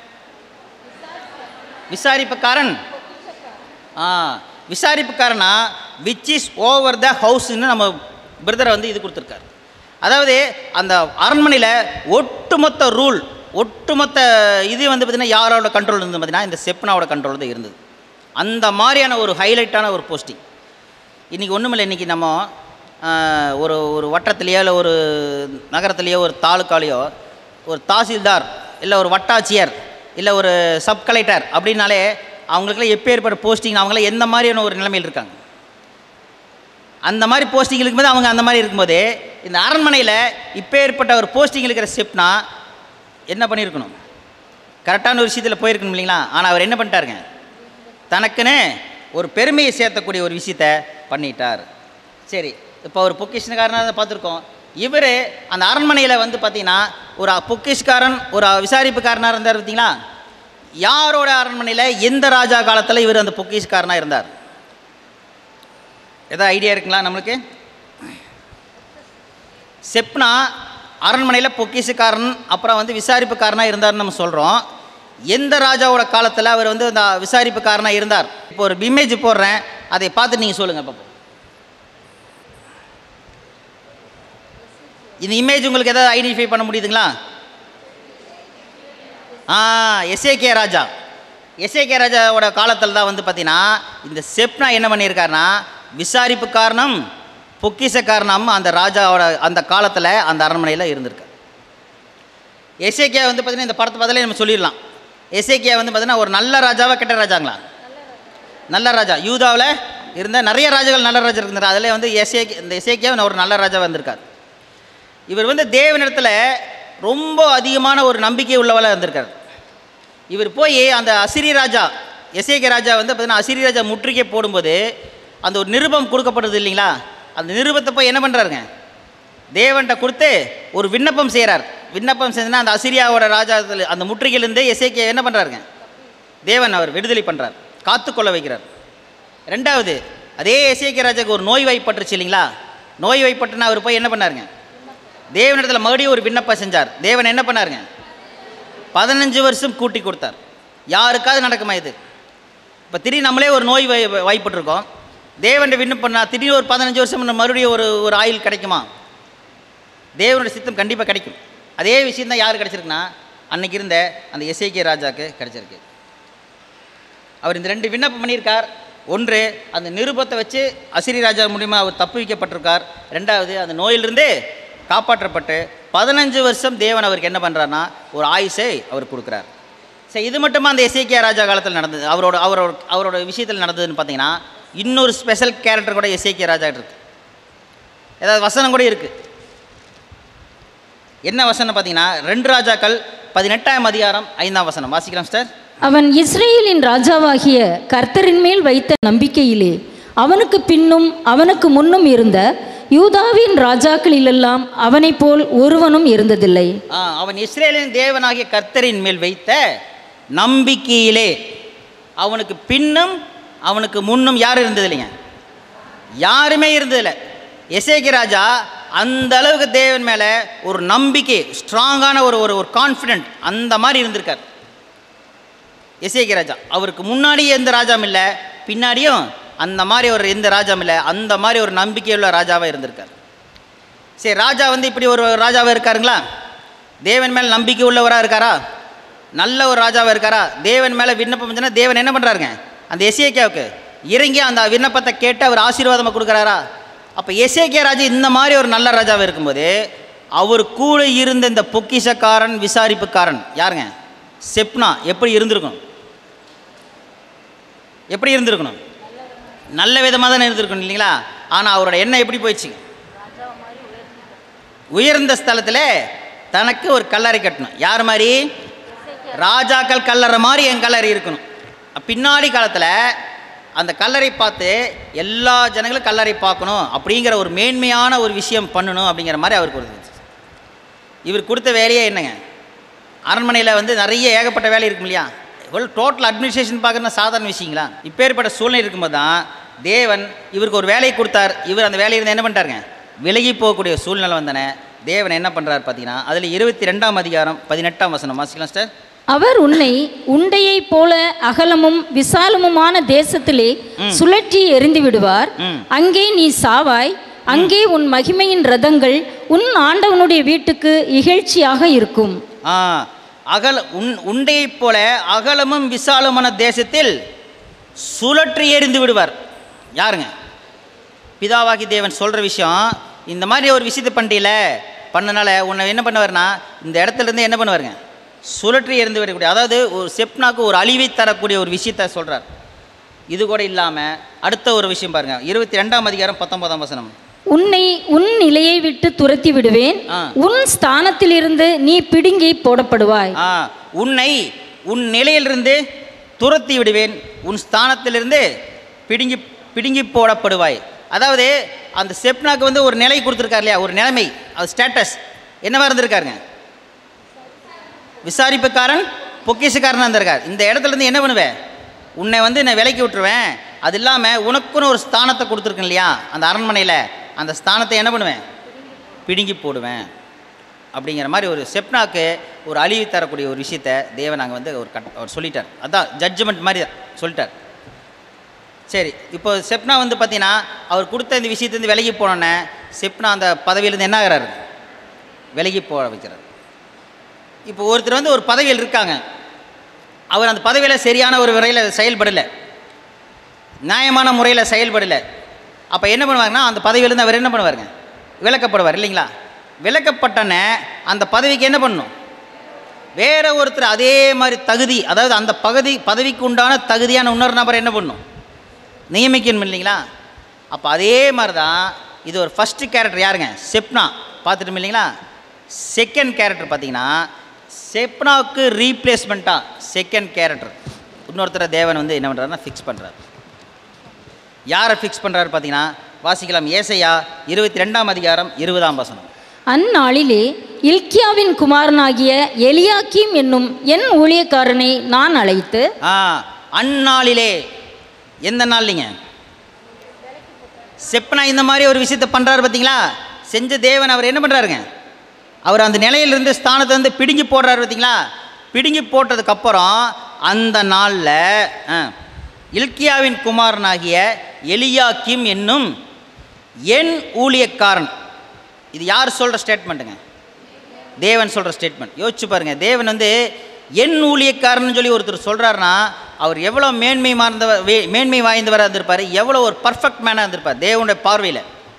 விசாரிப்புக்காரன் ஆ விசாரிப்புக்காரனா விச் இஸ் ஓவர் த ஹவுஸ்ன்னு நம்ம பிரதரை வந்து இது கொடுத்துருக்காரு அதாவது அந்த அரண்மனையில் ஒட்டுமொத்த ரூல் ஒட்டுமொத்த இது வந்து பார்த்திங்கன்னா யாரோட கண்ட்ரோல் இருந்து பார்த்தீங்கன்னா இந்த செப்னாவோட கண்ட்ரோல் தான் இருந்தது அந்த மாதிரியான ஒரு ஹைலைட்டான ஒரு போஸ்டிங் இன்றைக்கி ஒன்றுமில்லை இன்றைக்கி நம்ம ஆ, ஒரு ஒரு வட்டத்துலேயோ இல்லை ஒரு நகரத்துலேயோ ஒரு தாலுக்காலேயோ ஒரு தாசில்தார் இல்லை ஒரு வட்டாட்சியர் இல்லை ஒரு சப் கலெக்டர் அப்படின்னாலே அவங்களுக்குலாம் எப்பேற்பட்ட போஸ்டிங் அவங்களாம் எந்த மாதிரியான ஒரு நிலைமையில் இருக்காங்க அந்த மாதிரி போஸ்டிங் இருக்கும்போது அவங்க அந்த மாதிரி இருக்கும்போது இந்த அரண்மனையில் இப்பேற்பட்ட ஒரு போஸ்டிங் இருக்கிற ஸ்டெப்னா என்ன பண்ணியிருக்கணும் கரெக்டான ஒரு விஷயத்தில் போயிருக்கணும் இல்லைங்களா ஆனால் அவர் என்ன பண்ணிட்டாருங்க தனக்குன்னு ஒரு பெருமையை சேர்த்தக்கூடிய ஒரு விஷயத்த பண்ணிட்டார் சரி இப்போ ஒரு பொக்கிஷன்காரனாக பார்த்துருக்கோம் இவர் அந்த அரண்மனையில் வந்து பார்த்தீங்கன்னா ஒரு பொக்கிஷ்காரன் ஒரு விசாரிப்புக்காரனாக இருந்தார் பார்த்தீங்களா யாரோட அரண்மனையில் எந்த ராஜா காலத்தில் இவர் அந்த பொக்கிஷ்காரனாக இருந்தார் ஏதாவது ஐடியா இருக்குங்களா நம்மளுக்கு செப்னா அரண்மனையில் பொக்கிஷக்காரன் அப்புறம் வந்து விசாரிப்புக்காரனாக இருந்தார்னு நம்ம சொல்கிறோம் எந்த ராஜாவோட காலத்தில் அவர் வந்து அந்த விசாரிப்புக்காரனாக இருந்தார் இப்போ ஒரு இமேஜ் போடுறேன் அதை பார்த்து நீங்கள் சொல்லுங்கள் பாப்போம் இந்த இமேஜ் உங்களுக்கு எதாவது ஐடென்டிஃபை பண்ண முடியுதுங்களா ஆ எஸ்ஏகே ராஜா எஸ்ஏகே ராஜாவோட காலத்தில் தான் வந்து பார்த்தீங்கன்னா இந்த செப்னா என்ன பண்ணியிருக்காருன்னா விசாரிப்பு காரணம் பொக்கிஷ காரணம் அந்த ராஜாவோட அந்த காலத்தில் அந்த அரண்மனையில் இருந்திருக்கு எஸ்ஏகே வந்து பார்த்தீங்கன்னா இந்த படத்தை பார்த்தாலே நம்ம சொல்லிடலாம் எஸ்ஏகே வந்து பார்த்தீங்கன்னா ஒரு நல்ல ராஜாவா கெட்ட ராஜாங்களா நல்ல ராஜா யூதாவில் இருந்த நிறைய ராஜாக்கள் நல்ல ராஜா இருந்தார் அதில் வந்து எஸ்ஏகே இந்த எஸ்ஏகே ஒரு நல்ல ராஜாவாக இருந்திருக்கார் இவர் வந்து தேவனிடத்தில் ரொம்ப அதிகமான ஒரு நம்பிக்கை உள்ளவளாக இருந்திருக்கார் இவர் போய் அந்த அசிரி ராஜா எஸ்ஏகே ராஜா வந்து பார்த்தீங்கன்னா அசிரி ராஜா முற்றுகை போடும்போது அந்த ஒரு நிருபம் கொடுக்கப்படுது இல்லைங்களா அந்த நிருபத்தை போய் என்ன பண்ணுறாருங்க தேவன்கிட்ட கொடுத்து ஒரு விண்ணப்பம் செய்கிறார் விண்ணப்பம் செஞ்சுன்னா அந்த அசிரியாவோட ராஜா அந்த முற்றுகையிலேருந்து எஸ்ஏகே என்ன பண்ணுறாருங்க தேவன் அவர் விடுதலை பண்ணுறார் காத்துக்கொள்ள வைக்கிறார் ரெண்டாவது அதே எஸ்ஏகே ராஜாக்கு ஒரு நோய் வாய்ப்பட்டுருச்சு இல்லைங்களா நோய் வாய்ப்பட்டுன்னா அவர் போய் என்ன பண்ணாருங்க தேவனிடத்தில் மறுபடியும் ஒரு விண்ணப்பம் செஞ்சார் தேவன் என்ன பண்ணாருங்க பதினஞ்சு வருஷம் கூட்டி கொடுத்தார் யாருக்காவது நடக்குமா இது இப்போ திடீர்னு நம்மளே ஒரு நோய் வாய் வாய்ப்பட்டிருக்கோம் தேவன் விண்ணப்பம் நான் திடீர்னு ஒரு பதினஞ்சு வருஷம் நம்ம மறுபடியும் ஒரு ஒரு ஆயுள் கிடைக்குமா தேவனுடைய சித்தம் கண்டிப்பாக கிடைக்கும் அதே விஷயம் தான் யார் கிடச்சிருக்குன்னா அன்னைக்கு இருந்த அந்த எஸ்ஐகே ராஜாக்கு கிடச்சிருக்கு அவர் இந்த ரெண்டு விண்ணப்பம் பண்ணியிருக்கார் ஒன்று அந்த நிருபத்தை வச்சு அசிரி ராஜா மூலியமாக அவர் தப்பு வைக்கப்பட்டிருக்கார் ரெண்டாவது அந்த நோயிலிருந்து காப்பாற்றப்பட்டு பதினஞ்சு வருஷம் தேவன் அவருக்கு என்ன பண்ணுறாருன்னா ஒரு ஆயுசை அவர் கொடுக்குறார் சரி இது மட்டுமா அந்த எஸ்ஏகே ராஜா காலத்தில் நடந்தது அவரோட அவரோட அவரோட விஷயத்தில் நடந்ததுன்னு பார்த்தீங்கன்னா இன்னொரு ஸ்பெஷல் கேரக்டர் கூட எஸ்ஏகே ராஜா இருக்கு ஏதாவது வசனம் கூட இருக்குது என்ன வசனம் பார்த்தீங்கன்னா ரெண்டு ராஜாக்கள் பதினெட்டாம் அதிகாரம் ஐந்தாம் வசனம் வாசிக்கலாம் சார் அவன் இஸ்ரேலின் ராஜாவாகிய கர்த்தரின் மேல் வைத்த நம்பிக்கையிலே அவனுக்கு பின்னும் அவனுக்கு முன்னும் இருந்த யூதாவின் ராஜாக்களிலெல்லாம் அவனைப் போல் ஒருவனும் இருந்ததில்லை ஆ, அவன் இஸ்ரேலின் தேவனாகிய கர்த்தரின் மேல் வைத்த நம்பிக்கையிலே அவனுக்கு பின்னும் அவனுக்கு முன்னும் யார் இருந்தது இல்லைங்க யாருமே இருந்ததில்லை எசேக்கி ராஜா அந்த அளவுக்கு தேவன் மேலே ஒரு நம்பிக்கை ஸ்ட்ராங்கான ஒரு ஒரு ஒரு கான்ஃபிடென்ட் அந்த மாதிரி இருந்திருக்கார் எசேக்கி ராஜா அவருக்கு முன்னாடி எந்த ராஜாவும் இல்லை பின்னாடியும் அந்த மாதிரி ஒரு எந்த ராஜாவும் இல்லை அந்த மாதிரி ஒரு நம்பிக்கையுள்ள ராஜாவாக இருந்திருக்கார் சரி ராஜா வந்து இப்படி ஒரு ராஜாவாக இருக்காருங்களா தேவன் மேலே நம்பிக்கை உள்ளவராக இருக்காரா நல்ல ஒரு ராஜாவாக இருக்காரா தேவன் மேலே விண்ணப்பம் செஞ்சா தேவன் என்ன பண்ணுறாருங்க அந்த எசேக்கியாவுக்கு இறங்கி அந்த விண்ணப்பத்தை கேட்டு அவர் ஆசீர்வாதமாக கொடுக்குறாரா அப்போ எசேக்கியா ராஜா இந்த மாதிரி ஒரு நல்ல ராஜாவாக இருக்கும்போது அவர் கூட இருந்த இந்த பொக்கிஷக்காரன் விசாரிப்புக்காரன் யாருங்க செப்னா எப்படி இருந்திருக்கும் எப்படி இருந்திருக்கணும் நல்ல விதமாக தானே இருந்திருக்கணும் இல்லைங்களா ஆனால் அவரோட எண்ணம் எப்படி போயிடுச்சு உயர்ந்த ஸ்தலத்தில் தனக்கு ஒரு கல்லறை கட்டணும் யார் மாதிரி ராஜாக்கள் கல்லறை மாதிரி என் கல்லறை இருக்கணும் பின்னாடி காலத்தில் அந்த கல்லறை பார்த்து எல்லா ஜனங்களும் கல்லறை பார்க்கணும் அப்படிங்கிற ஒரு மேன்மையான ஒரு விஷயம் பண்ணணும் அப்படிங்கிற மாதிரி அவருக்கு ஒரு இது. இவர் கொடுத்த வேலையே என்னங்க அரண்மனையில் வந்து நிறைய ஏகப்பட்ட வேலை இருக்கும் இல்லையா இவ்வளோ டோட்டல் அட்மினிஸ்ட்ரேஷன் பார்க்குறது சாதாரண விஷயங்களா இப்பேற்பட்ட சூழ்நிலை இருக்கும்போது தான் தேவன் இவருக்கு ஒரு வேலையை கொடுத்தார் இவர் அந்த வேலையிலிருந்து என்ன பண்ணிட்டாருங்க விலகி போகக்கூடிய சூழ்நிலை வந்தன தேவன் என்ன பண்ணுறாரு பார்த்தீங்கன்னா அதில் இருபத்தி ரெண்டாம் அதிகாரம் பதினெட்டாம் வசனம் வாசிக்கலாம் சார் அவர் உன்னை உண்டையைப் போல அகலமும் விசாலமுமான தேசத்திலே சுழற்றி எறிந்து விடுவார் ம். அங்கே நீ சாவாய் அங்கே உன் மகிமையின் ரதங்கள் உன் ஆண்டவனுடைய வீட்டுக்கு இகழ்ச்சியாக இருக்கும் ஆ அகல உன் உண்டையைப் போல அகலமும் விசாலமான தேசத்தில் சுழற்றி எறிந்து விடுவார் யாருங்க பிதாவாகி தேவன் சொல்கிற விஷயம் இந்த மாதிரி ஒரு விஷயத்தை பண்ணிட்டீல பண்ணனால உன்னை என்ன பண்ணுவார்னா இந்த இடத்துல இருந்து என்ன பண்ணுவாருங்க சுழற்றி எறிந்து விடக்கூடிய அதாவது ஒரு செப்னாக்கு ஒரு அழிவை தரக்கூடிய ஒரு விஷயத்த சொல்கிறார் இது கூட இல்லாமல் அடுத்த ஒரு விஷயம் பாருங்க இருபத்தி ரெண்டாம் அதிகாரம் பத்தொன்பதாம் வசனம் உன்னை உன் நிலையை விட்டு துரத்தி விடுவேன் ஆ. உன் ஸ்தானத்திலிருந்து நீ பிடுங்கி போடப்படுவாய் ஆ உன்னை உன் நிலையிலிருந்து துரத்தி விடுவேன் உன் ஸ்தானத்திலிருந்து பிடுங்கி பிடுங்கி போடப்படுவாய் அதாவது அந்த செப்னாக்கு வந்து ஒரு நிலை கொடுத்துருக்கார் இல்லையா ஒரு நிலைமை அது ஸ்டேட்டஸ் என்னவா இருந்திருக்காருங்க விசாரிப்புக்காரன் பொக்கிஷக்காரனாக இருந்திருக்கார் இந்த இடத்துல இருந்து என்ன பண்ணுவேன் உன்னை வந்து நான் விலைக்கு விட்டுருவேன் அது இல்லாமல் உனக்குன்னு ஒரு ஸ்தானத்தை கொடுத்துருக்கேன் இல்லையா அந்த அரண்மனையில் அந்த ஸ்தானத்தை என்ன பண்ணுவேன் பிடுங்கி போடுவேன் அப்படிங்கிற மாதிரி ஒரு செப்னாக்கு ஒரு அழிவு தரக்கூடிய ஒரு விஷயத்த தேவன் அங்கே வந்து ஒரு கட் அவர் சொல்லிட்டார் அதான் ஜட்ஜ்மெண்ட் மாதிரி தான் சொல்லிட்டார் சரி இப்போ செப்னா வந்து பார்த்தீங்கன்னா அவர் கொடுத்த இந்த விஷயத்துலேருந்து விலகி போனோன்னே செப்னா அந்த பதவியிலேருந்து என்ன ஆகிறாரு விலகி போக வைக்கிறார் இப்போ ஒருத்தர் வந்து ஒரு பதவியில் இருக்காங்க அவர் அந்த பதவியில் சரியான ஒரு முறையில் செயல்படலை நியாயமான முறையில் செயல்படலை அப்போ என்ன பண்ணுவாங்கன்னா அந்த பதவியிலேருந்து அவர் என்ன பண்ணுவாருங்க விலக்கப்படுவார் இல்லைங்களா விலக்கப்பட்டன அந்த பதவிக்கு என்ன பண்ணணும் வேற ஒருத்தர் அதே மாதிரி தகுதி அதாவது அந்த பகுதி பதவிக்கு உண்டான தகுதியான இன்னொரு நபர் என்ன பண்ணணும் நியமிக்கணும் இல்லைங்களா அப்போ அதே மாதிரி தான் இது ஒரு ஃபஸ்ட்டு கேரக்டர் யாருங்க செப்னா பார்த்துட்டோம் இல்லைங்களா செகண்ட் கேரக்டர் பார்த்தீங்கன்னா செப்னாவுக்கு ரீப்ளேஸ்மெண்ட்டாக செகண்ட் கேரக்டர் இன்னொருத்தர தேவன் வந்து என்ன பண்ணுறாருன்னா ஃபிக்ஸ் பண்ணுறாரு யாரை ஃபிக்ஸ் பண்ணுறாரு பார்த்தீங்கன்னா வாசிக்கலாம் ஏசையா இருபத்தி ரெண்டாம் அதிகாரம் இருபதாம் வசனம் அந்நாளிலே இல்க்கியாவின் குமாரனாகிய எலியாக்கீம் என்னும் என் ஊழியக்காரனை நான் அழைத்து ஆ அந்நாளிலே எந்த நாள்லிங்க செப்பனா இந்த மாதிரி ஒரு விஷயத்தை பண்ணுறாரு பார்த்தீங்களா செஞ்ச தேவன் அவர் என்ன பண்ணுறாருங்க அவர் அந்த நிலையிலிருந்து ஸ்தானத்தை வந்து பிடுங்கி போடுறாரு பார்த்தீங்களா பிடுங்கி போட்டதுக்கப்புறம் அந்த நாளில் இல்கியாவின் குமாரனாகிய எலியாக்கிம் என்னும் என் ஊழியக்காரன் இது யார் சொல்கிற ஸ்டேட்மெண்ட்டுங்க தேவன் சொல்கிற ஸ்டேட்மெண்ட் யோசிச்சு பாருங்கள் தேவன் வந்து என் ஊழியக்காரன்னு சொல்லி ஒருத்தர் சொல்கிறாருன்னா அவர் எவ்வளோ மேன்மை மார்ந்தவர் வே- மேன்மை வாய்ந்தவராக இருந்திருப்பார் எவ்வளோ ஒரு பர்ஃபெக்ட் மேனாக இருந்திருப்பார் தேவனுடைய பார்வையில்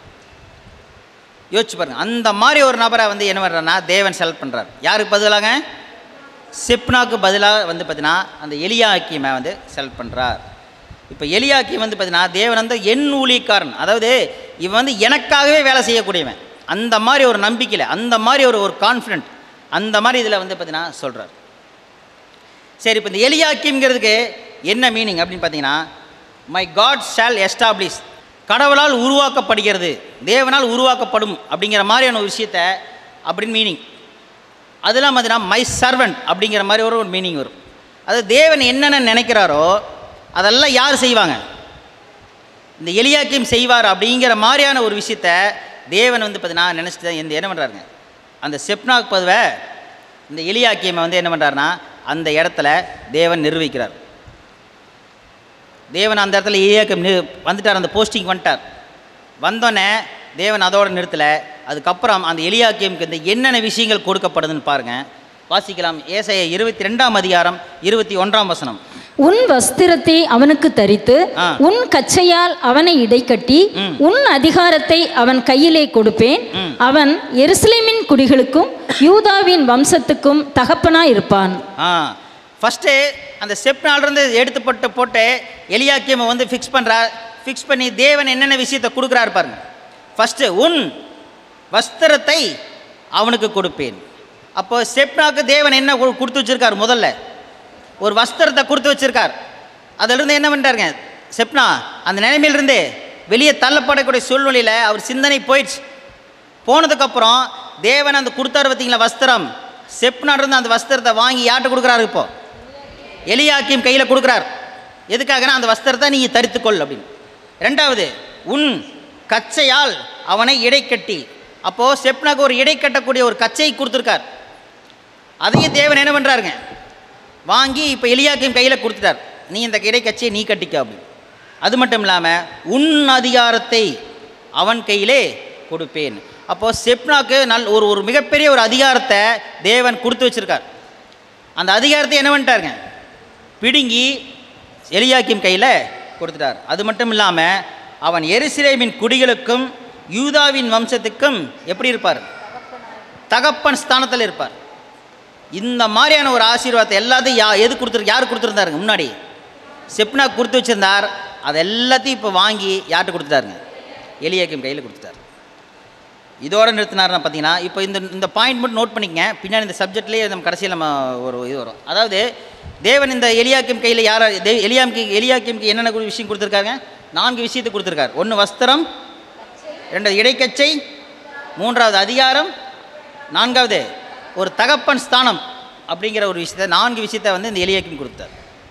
யோசிச்சு பாருங்க அந்த மாதிரி ஒரு நபரை வந்து என்ன பண்ணுறாருன்னா தேவன் செலக்ட் பண்ணுறாரு யாருக்கு பதிலாக செப்னாக்கு பதிலாக வந்து பார்த்தீங்கன்னா அந்த எலியாக்கியமை வந்து செலக்ட் பண்ணுறார் இப்போ எலியாக்கி வந்து பார்த்தீங்கன்னா தேவன் வந்து என் ஊழியக்காரன் அதாவது இவன் வந்து எனக்காகவே வேலை செய்யக்கூடியவன் அந்த மாதிரி ஒரு நம்பிக்கையில் அந்த மாதிரி ஒரு ஒரு கான்ஃபிடென்ட் அந்த மாதிரி இதில் வந்து பார்த்தீங்கன்னா சொல்கிறார் சரி இப்போ இந்த எலியாக்கிம்ங்கிறதுக்கு என்ன மீனிங் அப்படின்னு பார்த்தீங்கன்னா மை காட் ஷால் எஸ்டாப்ளிஷ் கடவுளால் உருவாக்கப்படுகிறது தேவனால் உருவாக்கப்படும் அப்படிங்கிற மாதிரியான ஒரு விஷயத்த அப்படின்னு மீனிங் அதெல்லாம் பார்த்தீங்கன்னா மை சர்வெண்ட் அப்படிங்கிற மாதிரி ஒரு ஒரு மீனிங் வரும் அது தேவன் என்னென்ன நினைக்கிறாரோ அதெல்லாம் யார் செய்வாங்க இந்த எலியாக்கியம் செய்வார் அப்படிங்கிற மாதிரியான ஒரு விஷயத்த தேவன் வந்து பார்த்தீங்கன்னா நினச்சிட்டு தான் இந்த என்ன பண்ணுறாருங்க அந்த செப்னாக் பதுவை இந்த எலியாக்கியமை வந்து என்ன பண்ணுறாருன்னா அந்த இடத்துல தேவன் நிர்வகிக்கிறார் தேவன் அந்த இடத்துல எலியாக்கியம் நி வந்துட்டார் அந்த போஸ்டிங் வந்துட்டார் வந்தோடனே தேவன் அதோட நிறுத்தலை அதுக்கப்புறம் அந்த எலியாக்கியமுக்கு இந்த என்னென்ன விஷயங்கள் கொடுக்கப்படுதுன்னு பாருங்கள் வாசிக்கலாம் ஏசாய இருபத்தி ரெண்டாம் அதிகாரம் இருபத்தி ஒன்றாம் வசனம் உன் வஸ்திரத்தை அவனுக்கு தரித்து ஆ. உன் கச்சையால் அவனை இடைக்கட்டி ம். உன் அதிகாரத்தை அவன் கையிலே கொடுப்பேன் ம். அவன் எருசலேமின் குடிகளுக்கும் யூதாவின் வம்சத்துக்கும் தகப்பனாய் இருப்பான் ஆ ஃபஸ்ட்டு அந்த செப்னாலிருந்து எடுத்துப்பட்டு போட்டு எலியாக்கியமை வந்து ஃபிக்ஸ் பண்ணுறார் ஃபிக்ஸ் பண்ணி தேவன் என்னென்ன விஷயத்தை கொடுக்குறாரு பாருங்க ஃபஸ்ட்டு உன் வஸ்திரத்தை அவனுக்கு கொடுப்பேன் அப்போ செப்னாக்கு தேவன் என்ன கு- கொடுத்து வச்சிருக்கார் முதல்ல ஒரு வஸ்திரத்தை கொடுத்து வச்சிருக்கார் அதிலிருந்து என்ன பண்ணிட்டாருங்க செப்னா அந்த நிலைமையிலிருந்து வெளியே தள்ளப்படக்கூடிய சூழ்நிலையில் அவர் சிந்தனை போயிடுச்சு போனதுக்கப்புறம் தேவன் அந்த கொடுத்தாரு பார்த்தீங்களா வஸ்திரம் செப்னார் இருந்து அந்த வஸ்திரத்தை வாங்கி யார்கிட்ட கொடுக்குறாரு இப்போ எலியாக்கியும் கையில் கொடுக்குறார் எதுக்காகனா அந்த வஸ்திரத்தை நீங்கள் தரித்துக்கொள் அப்படின்னு ரெண்டாவது உன் கச்சையால் அவனை இடைக்கட்டி அப்போது செப்னாக்கு ஒரு இடை கட்டக்கூடிய ஒரு கச்சை கொடுத்துருக்கார் அதையும் தேவன் என்ன பண்ணுறாருங்க வாங்கி இப்போ எலியாக்கையும் கையில் கொடுத்துட்டார் நீ இந்த இடை கச்சையை நீ கட்டிக்க அப்படின்னு அது மட்டும் இல்லாமல் உன் அதிகாரத்தை அவன் கையிலே கொடுப்பேன் அப்போது செப்னாக்கு நல் ஒரு ஒரு மிகப்பெரிய ஒரு அதிகாரத்தை தேவன் கொடுத்து வச்சிருக்கார் அந்த அதிகாரத்தை என்ன பண்ணிட்டாருங்க பிடுங்கி எலியாக்கிம் கையில் கொடுத்துட்டார் அது மட்டும் இல்லாமல் அவன் எருசலேமின் குடிகளுக்கும் யூதாவின் வம்சத்துக்கும் எப்படி இருப்பார் தகப்பன் ஸ்தானத்தில் இருப்பார் இந்த மாதிரியான ஒரு ஆசீர்வாதத்தை எல்லாத்தையும் யா எது கொடுத்துரு யார் கொடுத்துருந்தாருங்க முன்னாடி செப்னா கொடுத்து வச்சிருந்தார் அது எல்லாத்தையும் இப்போ வாங்கி யார்கிட்ட கொடுத்துட்டாருங்க எலியாக்கிம் கையில் கொடுத்துட்டார் இதோட நிறுத்தினார்னா பார்த்தீங்கன்னா இப்போ இந்த இந்த பாயிண்ட் மட்டும் நோட் பண்ணிக்கங்க பின்னாடி இந்த சப்ஜெக்ட்லேயே நம்ம கடைசியில் நம்ம ஒரு இது வரும் அதாவது தேவன் இந்த எலியாக்கிம் கையில் யாரை தே எலியாம்க்கு எலியாக்கிம்க்கு என்னென்ன கு- விஷயம் கொடுத்துருக்காங்க நான்கு விஷயத்தை கொடுத்துருக்காரு ஒன்று வஸ்திரம் ரெண்டாவது இடைக்கச்சை மூன்றாவது அதிகாரம் நான்காவது ஒரு தகப்பன் ஸ்தானம் அப்படிங்கிற ஒரு விஷயத்தை நான்கு விஷயத்தை வந்து இந்த எலியாக்கிம் கொடுத்தார்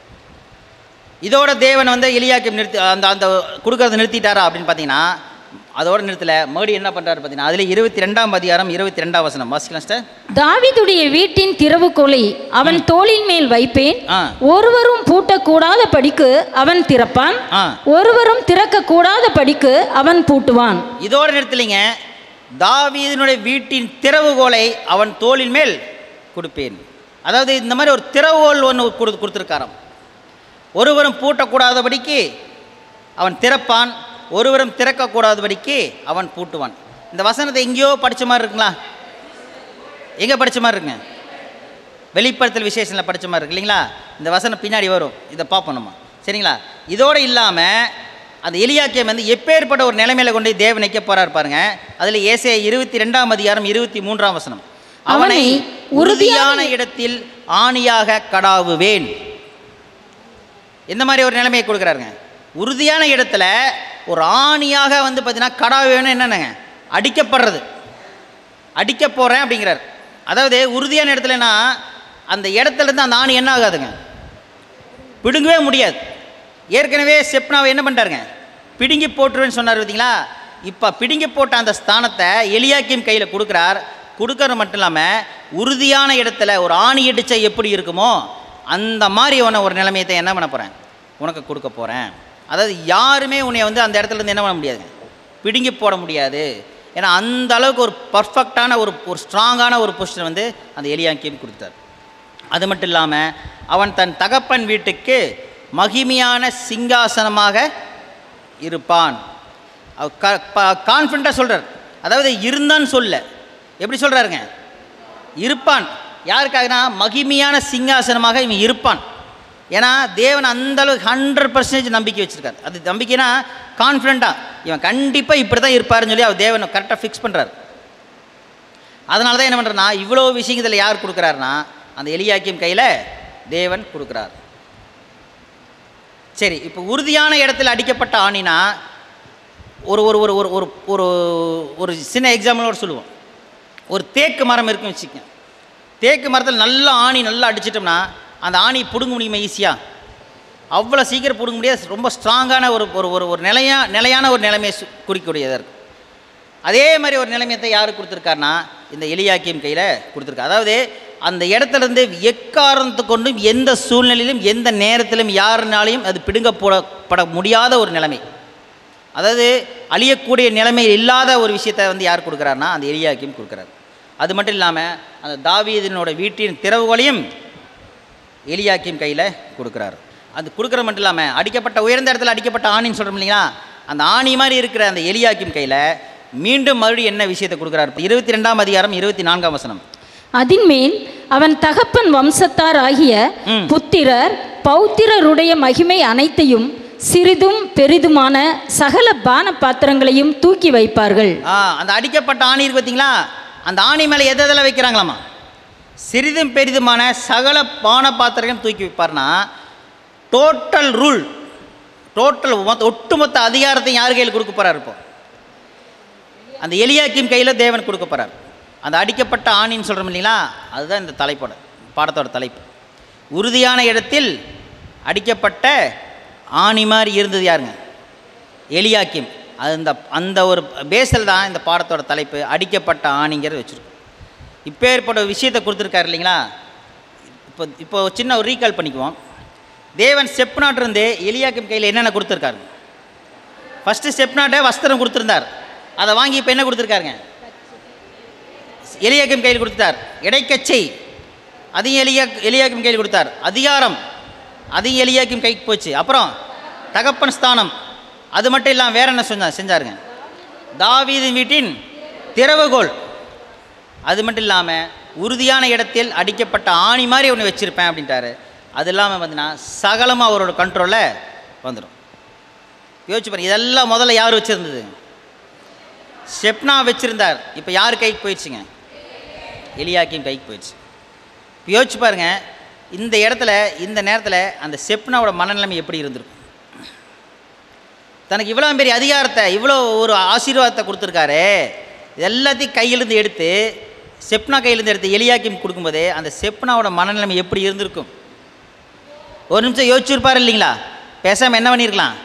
இதோட தேவன் வந்து எலியாக்கிம் நிறுத்தி அந்த அந்த கொடுக்கறத நிறுத்திட்டாரா அப்படின்னு பார்த்தீங்கன்னா அதோட நிறுத்தல மறுபடியும் என்ன பண்ணுறாரு பார்த்தீங்கன்னா அதில் இருபத்தி ரெண்டாம் அதிகாரம் இருபத்தி ரெண்டாம் வசனம் வாசிக்கலாம் சிஸ்டர் தாவீதுடைய வீட்டின் திறவுகோலை அவன் தோளின் மேல் வைப்பேன் ஆ ஒருவரும் பூட்டக்கூடாத படிக்கு அவன் திறப்பான் ஆ ஒருவரும் திறக்கக்கூடாத படிக்கு அவன் பூட்டுவான் இதோட நிறுத்தலைங்க தாவீதினுடைய வீட்டின் திறவுகோலை அவன் தோளின் மேல் கொடுப்பேன் அதாவது இந்த மாதிரி ஒரு திறவுகோல் ஒன்று கொடு கொடுத்துருக்காராம் ஒருவரும் பூட்டக்கூடாதபடிக்கு அவன் திறப்பான் ஒருவரும் திறக்கக்கூடாதபடிக்கு அவன் பூட்டுவான் இந்த வசனத்தை எங்கேயோ படிச்ச மாதிரி இருக்குங்களா எங்கே படிச்ச மாதிரி இருக்குங்க வெளிப்படுத்தல் விசேஷனில் படிச்ச மாதிரி இருக்கு இல்லைங்களா இந்த வசனம் பின்னாடி வரும் இதை பார்ப்போம் நம்ம சரிங்களா இதோடு இல்லாமல் அந்த எலியாக்கியம் வந்து எப்பேற்பட்ட ஒரு நிலைமையில கொண்டு போய் தேவன் வைக்க போறார் பாருங்க அதில் ஏசே இருபத்தி ரெண்டாம் அதிகாரம் இருபத்தி மூன்றாம் வசனம் அவனை அவனை உறுதியான இடத்தில் ஆணியாக கடாவுவேன் எந்த மாதிரி ஒரு நிலைமையை கொடுக்குறாருங்க உறுதியான இடத்துல ஒரு ஆணியாக வந்து பார்த்தீங்கன்னா கடாவுவேன்னு என்னென்னங்க அடிக்கப்படுறது அடிக்க போகிறேன் அப்படிங்கிறார் அதாவது உறுதியான இடத்துலனா அந்த இடத்துல இருந்து அந்த ஆணி என்ன ஆகாதுங்க பிடுங்கவே முடியாது ஏற்கனவே செப்னாவை என்ன பண்ணிட்டாருங்க பிடுங்கி போட்டுருவேன்னு சொன்னார் பார்த்தீங்களா இப்போ பிடுங்கி போட்ட அந்த ஸ்தானத்தை எலியாக்கியம் கையில் கொடுக்குறார் கொடுக்கறது மட்டும் இல்லாமல் உறுதியான இடத்துல ஒரு ஆணி அடிச்சா எப்படி இருக்குமோ அந்த மாதிரி உன ஒரு நிலைமையத்தை என்ன பண்ண போகிறேன் உனக்கு கொடுக்க போகிறேன் அதாவது யாருமே உன்னை வந்து அந்த இடத்துல இருந்து என்ன பண்ண முடியாதுங்க பிடுங்கி போட முடியாது ஏன்னா அந்த அளவுக்கு ஒரு பர்ஃபெக்டான ஒரு ஒரு ஸ்ட்ராங்கான ஒரு பொசிஷன் வந்து அந்த எலியாக்கியம் கொடுத்தார் அது மட்டும் இல்லாமல் அவன் தன் தகப்பன் வீட்டுக்கு மகிமையான சிங்காசனமாக இருப்பான் கான்ஃபிடண்ட்டாக சொல்கிறார் அதாவது இருந்தான்னு சொல்ல எப்படி சொல்கிறாருங்க இருப்பான் யாருக்காகனா மகிமையான சிங்காசனமாக இவன் இருப்பான் ஏன்னா தேவன் அந்த அளவுக்கு ஹண்ட்ரட் பர்சன்டேஜ் நம்பிக்கை வச்சுருக்காரு அது நம்பிக்கைனா கான்ஃபிடண்ட்டாக இவன் கண்டிப்பாக இப்படி தான் இருப்பாருன்னு சொல்லி அவர் தேவனை கரெக்டாக ஃபிக்ஸ் பண்ணுறாரு அதனால தான் என்ன பண்ணுறேன்னா இவ்வளோ விஷயங்கள் யார் கொடுக்குறாருன்னா அந்த எலியாக்கியம் கையில் தேவன் கொடுக்குறார் சரி இப்போ உறுதியான இடத்துல அடிக்கப்பட்ட ஆணினா ஒரு ஒரு ஒரு ஒரு ஒரு ஒரு ஒரு சின்ன எக்ஸாம்பிளோட சொல்லுவோம் ஒரு தேக்கு மரம் இருக்குன்னு வச்சுக்கோங்க தேக்கு மரத்தில் நல்லா ஆணி நல்லா அடிச்சிட்டோம்னா அந்த ஆணி பிடுங்க முடியுமா ஈஸியாக அவ்வளோ சீக்கிரம் பிடுங்க முடியாது ரொம்ப ஸ்ட்ராங்கான ஒரு ஒரு ஒரு ஒரு நிலையா நிலையான ஒரு நிலைமையை சு- குறிக்கக்கூடியதாக இருக்கும் அதே மாதிரி ஒரு நிலைமையத்தை யார் கொடுத்துருக்காருனா இந்த எலியாக்கியம் கையில் கொடுத்துருக்காரு அதாவது அந்த இடத்துல இருந்து எக்காரணத்தை கொண்டும் எந்த சூழ்நிலையிலும் எந்த நேரத்திலும் யாருனாலையும் அது பிடுங்க போடப்பட முடியாத ஒரு நிலைமை அதாவது அழியக்கூடிய நிலைமை இல்லாத ஒரு விஷயத்தை வந்து யார் கொடுக்குறாருனா அந்த எலியாக்கியம் கொடுக்குறாரு அது மட்டும் இல்லாமல் அந்த தாவீதினோட வீட்டின் திறவுகளையும் எலியாக்கியம் கையில் கொடுக்குறாரு அது கொடுக்குறது மட்டும் இல்லாமல் அடிக்கப்பட்ட உயர்ந்த இடத்துல அடிக்கப்பட்ட ஆணின்னு சொல்கிறோம் இல்லைங்களா அந்த ஆணி மாதிரி இருக்கிற அந்த எலியாக்கியம் கையில் மீண்டும் மறுபடியும் என்ன விஷயத்தை கொடுக்குறாரு இருபத்தி ரெண்டாம் அதிகாரம் இருபத்தி நான்காம் வசனம் அதின்மேல் அவன் தகப்பன் வம்சத்தார் ஆகிய ம். புத்திரர் பௌத்திரருடைய மகிமை அனைத்தையும் சிறிதும் பெரிதுமான சகல பான பாத்திரங்களையும் தூக்கி வைப்பார்கள் ஆ அந்த அடிக்கப்பட்ட ஆணி இருக்கு பார்த்தீங்களா அந்த ஆணி மேலே எதை எதில் வைக்கிறாங்களாமா சிறிதும் பெரிதுமான சகல பான பாத்திரங்களும் தூக்கி வைப்பார்னா டோட்டல் ரூல் டோட்டல் ஒட்டுமொத்த அதிகாரத்தையும் யார் கையில் கொடுக்க போகிறார் இப்போ அந்த எலியாக்கிம் கையில் தேவன் கொடுக்க போகிறார் அந்த அடிக்கப்பட்ட ஆணின்னு சொல்கிறோம் இல்லைங்களா அதுதான் இந்த தலைப்போட பாடத்தோட தலைப்பு உறுதியான இடத்தில் அடிக்கப்பட்ட ஆணி மாதிரி இருந்தது யாருங்க எலியாக்கிம் அது இந்த அந்த ஒரு பேஸில் தான் இந்த பாடத்தோட தலைப்பு அடிக்கப்பட்ட ஆணிங்கிறது வச்சுருக்கோம் இப்போ ஏற்பட்ட விஷயத்தை கொடுத்துருக்காரு இல்லைங்களா இப்போ இப்போ சின்ன ஒரு ரீகால் பண்ணிக்குவோம் தேவன் செப்நாட்டிருந்து எலியாக்கிம் கையில் என்னென்ன கொடுத்துருக்காரு ஃபஸ்ட்டு செப்நாட்டை வஸ்திரம் கொடுத்துருந்தார் அதை வாங்கி இப்போ என்ன கொடுத்துருக்காருங்க எலியாக்கிம் கையில் கொடுத்தார் இடைக்கச்சை அதையும் எலியா எலியாக்கிம் கையில் கொடுத்தார் அதிகாரம் அதையும் எலியாக்கிம் கைக்கு போச்சு அப்புறம் தகப்பன் ஸ்தானம் அது மட்டும் இல்லாமல் வேற என்ன செஞ்சா செஞ்சாருங்க தாவீதின் வீட்டின் திறவுகோல் அது மட்டும் இல்லாமல் உறுதியான இடத்தில் அடிக்கப்பட்ட ஆணி மாதிரி ஒன்று வச்சுருப்பேன் அப்படின்ட்டாரு அது இல்லாமல் வந்துன்னா சகலமாக அவரோட கண்ட்ரோலில் வந்துடும் யோசிச்சு பாருங்க இதெல்லாம் முதல்ல யார் வச்சுருந்தது ஷெப்னா வச்சுருந்தார் இப்போ யார் கைக்கு போயிடுச்சுங்க எலியாக்கின் கைக்கு போயிடுச்சு இப்போ யோசிச்சு பாருங்க இந்த இடத்துல இந்த நேரத்தில் அந்த செப்னாவோட மனநிலைமை எப்படி இருந்திருக்கும் தனக்கு இவ்வளோ பெரிய அதிகாரத்தை இவ்வளோ ஒரு ஆசீர்வாதத்தை கொடுத்துருக்காரு இது எல்லாத்தையும் கையிலேருந்து எடுத்து செப்னா கையிலேருந்து எடுத்து எலியாக்கிம் கொடுக்கும்போதே அந்த செப்னாவோட மனநிலைமை எப்படி இருந்திருக்கும் ஒரு நிமிஷம் யோசிச்சிருப்பார் இல்லைங்களா பேசாமல் என்ன பண்ணியிருக்கலாம்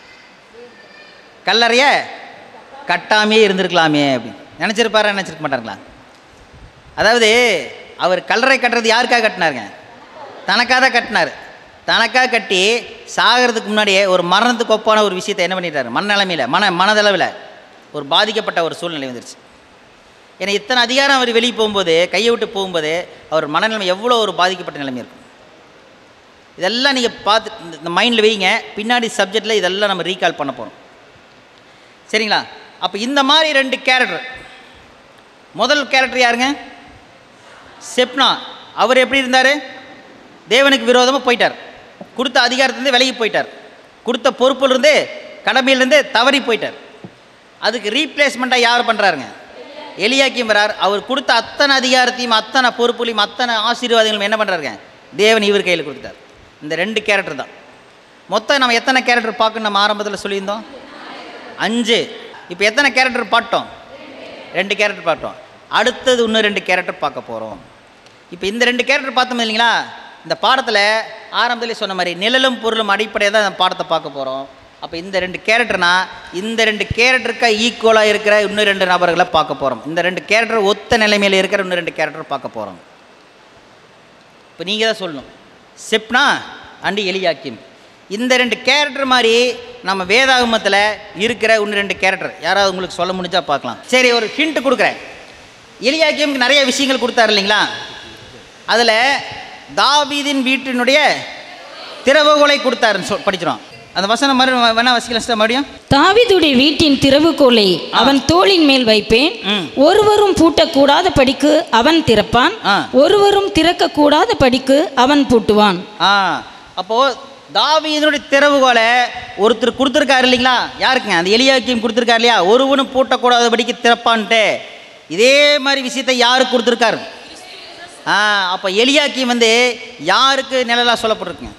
கல்லறைய கட்டாமே இருந்திருக்கலாமே அப்படின்னு நினச்சிருப்பாரா நினச்சிருக்க மாட்டாருங்களா அதாவது அவர் கல்லறை கட்டுறது யாருக்காக கட்டினாருங்க தனக்காக தான் கட்டினார் தனக்காக கட்டி சாகிறதுக்கு முன்னாடியே ஒரு மரணத்துக்கு ஒப்பான ஒரு விஷயத்தை என்ன பண்ணிட்டாரு மனநிலைமையில் மன மனதளவில் ஒரு பாதிக்கப்பட்ட ஒரு சூழ்நிலை வந்துருச்சு ஏன்னா இத்தனை அதிகாரம் அவர் வெளியே போகும்போது கையை விட்டு போகும்போது அவர் மனநிலைமை எவ்வளோ ஒரு பாதிக்கப்பட்ட நிலைமை இருக்கும் இதெல்லாம் நீங்கள் பார்த்து இந்த- இந்த மைண்டில் வைங்க பின்னாடி சப்ஜெக்டில் இதெல்லாம் நம்ம ரீகால் பண்ண போகிறோம் சரிங்களா அப்போ இந்த மாதிரி ரெண்டு கேரக்டர் முதல் கேரக்டர் யாருங்க செப்னா அவர் எப்படி இருந்தார் தேவனுக்கு விரோதமாக போயிட்டார் கொடுத்த அதிகாரத்துலேருந்து விலகி போயிட்டார் கொடுத்த பொறுப்புலேருந்து கடமையிலேருந்து தவறி போயிட்டார் அதுக்கு ரீப்ளேஸ்மெண்ட்டாக யார் பண்ணுறாருங்க எலியாக்கியம் வரார் அவர் கொடுத்த அத்தனை அதிகாரத்தையும் அத்தனை பொறுப்புலையும் அத்தனை ஆசீர்வாதங்களும் என்ன பண்ணுறாருங்க தேவன் இவர் கையில் கொடுத்தார் இந்த ரெண்டு கேரக்டர் தான் மொத்தம் நம்ம எத்தனை கேரக்டர் பார்க்கணும் நம்ம ஆரம்பத்தில் சொல்லியிருந்தோம் அஞ்சு இப்போ எத்தனை கேரக்டர் பார்த்தோம் ரெண்டு கேரக்டர் பார்த்தோம் அடுத்தது இன்னும் ரெண்டு கேரக்டர் பார்க்க போகிறோம் இப்போ இந்த ரெண்டு கேரக்டர் பார்த்தோம் இல்லைங்களா இந்த பாடத்தில் ஆரம்பத்திலே சொன்ன மாதிரி நிழலும் பொருளும் அடிப்படையாக தான் இந்த பாடத்தை பார்க்க போகிறோம் அப்போ இந்த ரெண்டு கேரக்டர்னா இந்த ரெண்டு கேரக்டருக்கு ஈக்குவலாக இருக்கிற இன்னும் ரெண்டு நபர்களை பார்க்க போகிறோம் இந்த ரெண்டு கேரக்டர் ஒத்த நிலைமையில் இருக்கிற இன்னும் ரெண்டு கேரக்டர் பார்க்க போகிறோம் இப்போ நீங்கள் தான் சொல்லணும் செப்னா அண்டு எலியாக்கிம் இந்த ரெண்டு கேரக்டர் மாதிரி நம்ம வேதாகமத்தில் இருக்கிற இன்னும் ரெண்டு கேரக்டர் யாராவது உங்களுக்கு சொல்ல முடிஞ்சால் பார்க்கலாம் சரி ஒரு ஹிண்ட் கொடுக்குறேன் எலியாக்கியமுக்கு நிறைய விஷயங்கள் கொடுத்தாரு இல்லைங்களா அதில் தாவீதின் வீட்டினுடைய திறவுகோலை கொடுத்தாருன்னு சொல் படிச்சிடும் அந்த வசனம் மறு வேணா வசிக்கலாம் sister மறுபடியும் தாவீதுடைய வீட்டின் திறவுகோலை அவன் தோளின் மேல் வைப்பேன் ம். ஒருவரும் பூட்டக்கூடாத படிக்கு அவன் திறப்பான் ஆ. ஒருவரும் திறக்கக்கூடாத படிக்கு அவன் பூட்டுவான் ஆ அப்போது தாவீதனுடைய திறவுகோலை ஒருத்தர் கொடுத்துருக்காரு இல்லைங்களா யாருக்குங்க அந்த எலியாக்கியம் கொடுத்துருக்காரு இல்லையா ஒருவனும் பூட்டக்கூடாதபடிக்கு திறப்பான்ட்டு இதே மாதிரி விஷயத்தை யாருக்கு கொடுத்துருக்காரு ஆ அப்போ எலியாக்கி வந்து யாருக்கு நிழலாக சொல்லப்பட்டிருக்குங்க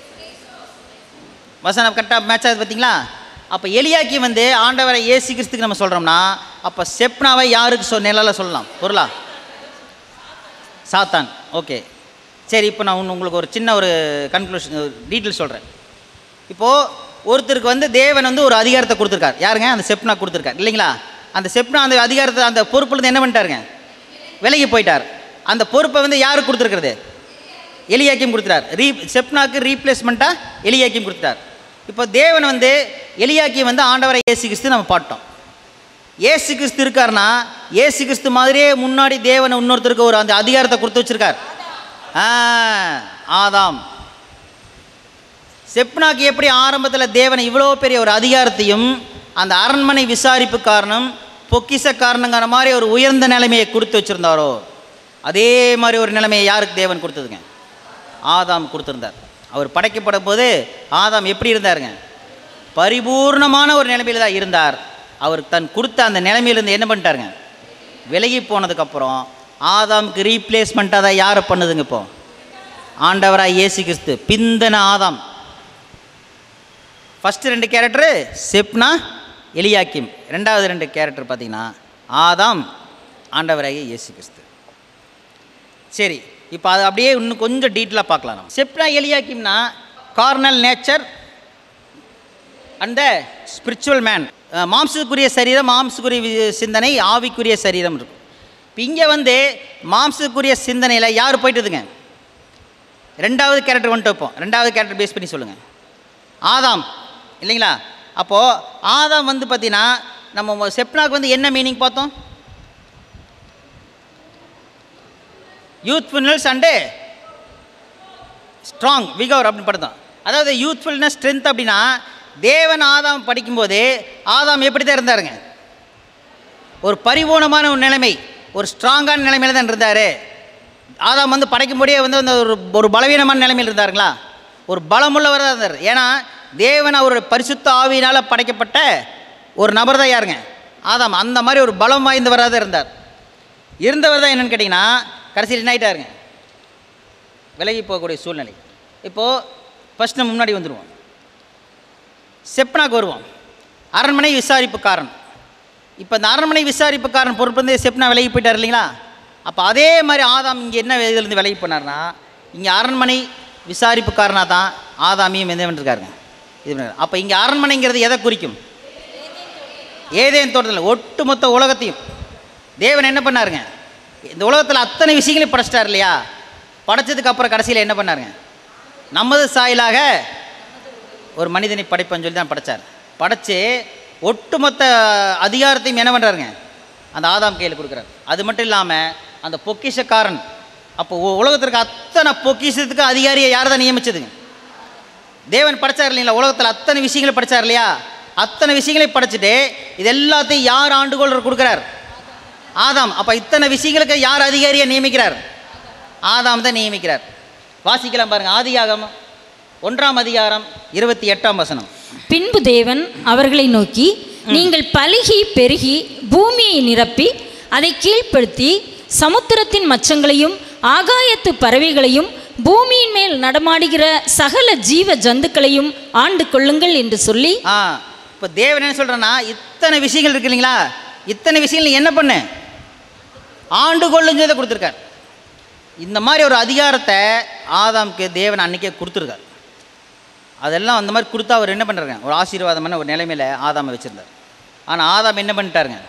வசனம் கரெக்டாக மேட்ச் ஆகுது பார்த்தீங்களா அப்போ எலியாக்கி வந்து ஆண்டவரை ஏசு கிறிஸ்துக்கு நம்ம சொல்கிறோம்னா அப்போ செப்னாவை யாருக்கு சொ நிழலாக சொல்லலாம் பொருளா சாத்தான் ஓகே சரி இப்போ நான் உன்னு- உங்களுக்கு ஒரு சின்ன ஒரு கன்க்ளூஷன் டீட்டெயில் சொல்கிறேன் இப்போது ஒருத்தருக்கு வந்து தேவன் வந்து ஒரு அதிகாரத்தை கொடுத்துருக்கார் யாருங்க அந்த செப்னா கொடுத்துருக்கார் இல்லைங்களா அந்த செப்னா அந்த அதிகாரத்தை அந்த பொறுப்புலேருந்து என்ன பண்ணிட்டாருங்க விலகி போயிட்டார் அந்த பொறுப்பை வந்து யாருக்கு கொடுத்துருக்குறது எலியாக்கியம் கொடுத்துட்டார் ரீ செப்னாக்கு ரீப்ளேஸ்மெண்ட்டாக எலியாக்கியம் கொடுத்துட்டார் இப்போ தேவன் வந்து எலியாக்கியம் வந்து ஆண்டவரை இயேசு கிறிஸ்து நம்ம பாட்டோம் ஏசு கிறிஸ்து இருக்காருன்னா ஏசு கிறிஸ்து மாதிரியே முன்னாடி தேவன் இன்னொருத்தருக்கு ஒரு அந்த அதிகாரத்தை கொடுத்து வச்சிருக்கார் ஆ, ஆதாம் செப்னாக்கு எப்படி ஆரம்பத்தில் தேவன் இவ்வளோ பெரிய ஒரு அதிகாரத்தையும் அந்த அரண்மனை விசாரிப்பு காரணம் பொக்கிச காரணங்கிற மாதிரி ஒரு உயர்ந்த நிலைமையை கொடுத்து வச்சுருந்தாரோ அதே மாதிரி ஒரு நிலைமையை யாருக்கு தேவன் கொடுத்ததுங்க ஆதாம் கொடுத்துருந்தார் அவர் படைக்கப்படும் போது ஆதாம் எப்படி இருந்தாருங்க பரிபூர்ணமான ஒரு நிலைமையில் தான் இருந்தார் அவர் தன் கொடுத்த அந்த நிலைமையிலேருந்து என்ன பண்ணிட்டாருங்க விலகி போனதுக்கப்புறம் ஆதாமுக்கு ரீப்ளேஸ்மெண்ட்டாக தான் யாரை பண்ணுதுங்க இப்போ ஆண்டவராக இயேசு கிறிஸ்து பிந்தன ஆதாம் ஃபஸ்ட்டு ரெண்டு கேரக்டரு செப்னா எலியாக்கிம் ரெண்டாவது ரெண்டு கேரக்டர் பார்த்தீங்கன்னா ஆதாம் ஆண்டவராகிய இயேசு கிறிஸ்து சரி இப்போ அது அப்படியே இன்னும் கொஞ்சம் டீட்டெயிலாக பார்க்கலாம் நம்ம செப்னா எலியாக்கிம்னா கார்னல் நேச்சர் அந்த ஸ்பிரிச்சுவல் மேன் மாம்சத்துக்குரிய சரீரம் மாம்சத்துக்குரிய வி- சிந்தனை ஆவிக்குரிய சரீரம் இருக்கும் இப்போ இங்கே வந்து மாம்சத்துக்குரிய சிந்தனையில் யார் போயிட்டுதுங்க ரெண்டாவது கேரக்டர் வந்துட்டு வைப்போம் ரெண்டாவது கேரக்டர் பேஸ் பண்ணி சொல்லுங்கள் ஆதாம் இல்லைங்களா அப்போது ஆதாம் வந்து பார்த்தீங்கன்னா நம்ம செப்னாக்கு வந்து என்ன மீனிங் பார்த்தோம் யூத்ஃபுல்னஸ் அண்டு ஸ்ட்ராங் விகவர் அப்படின்னு படுத்தோம் அதாவது யூத்ஃபுல்னஸ் ஸ்ட்ரென்த் அப்படின்னா தேவன் ஆதாம் படிக்கும்போது ஆதாம் எப்படி தான் இருந்தாருங்க ஒரு பரிபூர்ணமான ஒரு நிலைமை ஒரு ஸ்ட்ராங்கான நிலைமையில தான் இருந்தார் ஆதாம் வந்து படைக்கும்போதே வந்து அந்த ஒரு ஒரு பலவீனமான நிலைமையில் இருந்தாருங்களா ஒரு பலமுள்ளவர் தான் இருந்தார் ஏன்னா தேவன் அவருடைய பரிசுத்த ஆவியினால் படைக்கப்பட்ட ஒரு நபர் தான் யாருங்க ஆதாம் அந்த மாதிரி ஒரு பலம் வாய்ந்தவராக தான் இருந்தார் இருந்தவர் தான் என்னன்னு கேட்டிங்கன்னா கடைசியில் என்ன ஆயிட்டாருங்க விலகி போகக்கூடிய சூழ்நிலை இப்போது ஃபஸ்ட் நம்ம முன்னாடி வந்துடுவோம் செப்னாக்கு வருவோம் அரண்மனை விசாரிப்புக்காரன் இப்போ இந்த அரண்மனை விசாரிப்புக்காரன் பொறுப்பு வந்து செப்னா விலகி போயிட்டார் இல்லைங்களா அப்போ அதே மாதிரி ஆதாம் இங்கே என்ன இதுலேருந்து விலகி போனார்னா இங்கே அரண்மனை விசாரிப்புக்காரனாக தான் ஆதாமியும் எந்த இருக்காருங்க இது பண்ணாரு. அப்போ இங்கே அரண்மனைங்கிறது எதை குறிக்கும் ஏதேன் தோட்டத்தில் ஒட்டுமொத்த உலகத்தையும் தேவன் என்ன பண்ணாருங்க இந்த உலகத்தில் அத்தனை விஷயங்களையும் படைச்சிட்டார் இல்லையா படைச்சதுக்கு அப்புறம் கடைசியில் என்ன பண்ணாருங்க நமது சாயலாக ஒரு மனிதனை படைப்பன்னு சொல்லி தான் படைச்சார் படைச்சு ஒட்டுமொத்த அதிகாரத்தையும் என்ன பண்ணுறாருங்க அந்த ஆதாம் கையில் கொடுக்குறாரு அது மட்டும் இல்லாமல் அந்த பொக்கிஷக்காரன் அப்போ உ- உலகத்திற்கு அத்தனை பொக்கிஷத்துக்கு அதிகாரியை யார் தான் நியமிச்சதுங்க தேவன் படைச்சார் இல்லைங்களா உலகத்தில் அத்தனை விஷயங்களை படைச்சார் இல்லையா அத்தனை விஷயங்களை படைச்சிட்டு இது எல்லாத்தையும் யார் ஆண்டுகோள் கொடுக்குறார் ஆதாம் அப்போ இத்தனை விஷயங்களுக்கு யார் அதிகாரியை நியமிக்கிறார் ஆதாம் தான் நியமிக்கிறார் வாசிக்கலாம் பாருங்க ஆதியாகமம் ஒன்றாம் அதிகாரம் இருபத்தி எட்டாம் வசனம் பின்பு தேவன் அவர்களை நோக்கி நீங்கள் பலுகி பெருகி பூமியை நிரப்பி அதை கீழ்ப்படுத்தி சமுத்திரத்தின் மச்சங்களையும் ஆகாயத்து பறவைகளையும் பூமியின் மேல் நடமாடுகிற சகல ஜீவ ஜந்துக்களையும் ஆண்டு கொள்ளுங்கள் என்று சொல்லி ஆ இப்போ தேவன் என்ன சொல்கிறேன்னா இத்தனை விஷயங்கள் இருக்கு இல்லைங்களா இத்தனை விஷயங்கள் நீ என்ன பண்ணு ஆண்டு கொள்ளுஞ்சதை கொடுத்துருக்கார் இந்த மாதிரி ஒரு அதிகாரத்தை ஆதாம்க்கு தேவன் அன்னைக்கே கொடுத்துருக்கார் அதெல்லாம் அந்த மாதிரி கொடுத்தா அவர் என்ன பண்ணுறாங்க ஒரு ஆசீர்வாதமான ஒரு நிலைமையில் ஆதாமை வச்சுருந்தார் ஆனால் ஆதாம் என்ன பண்ணிட்டாருங்க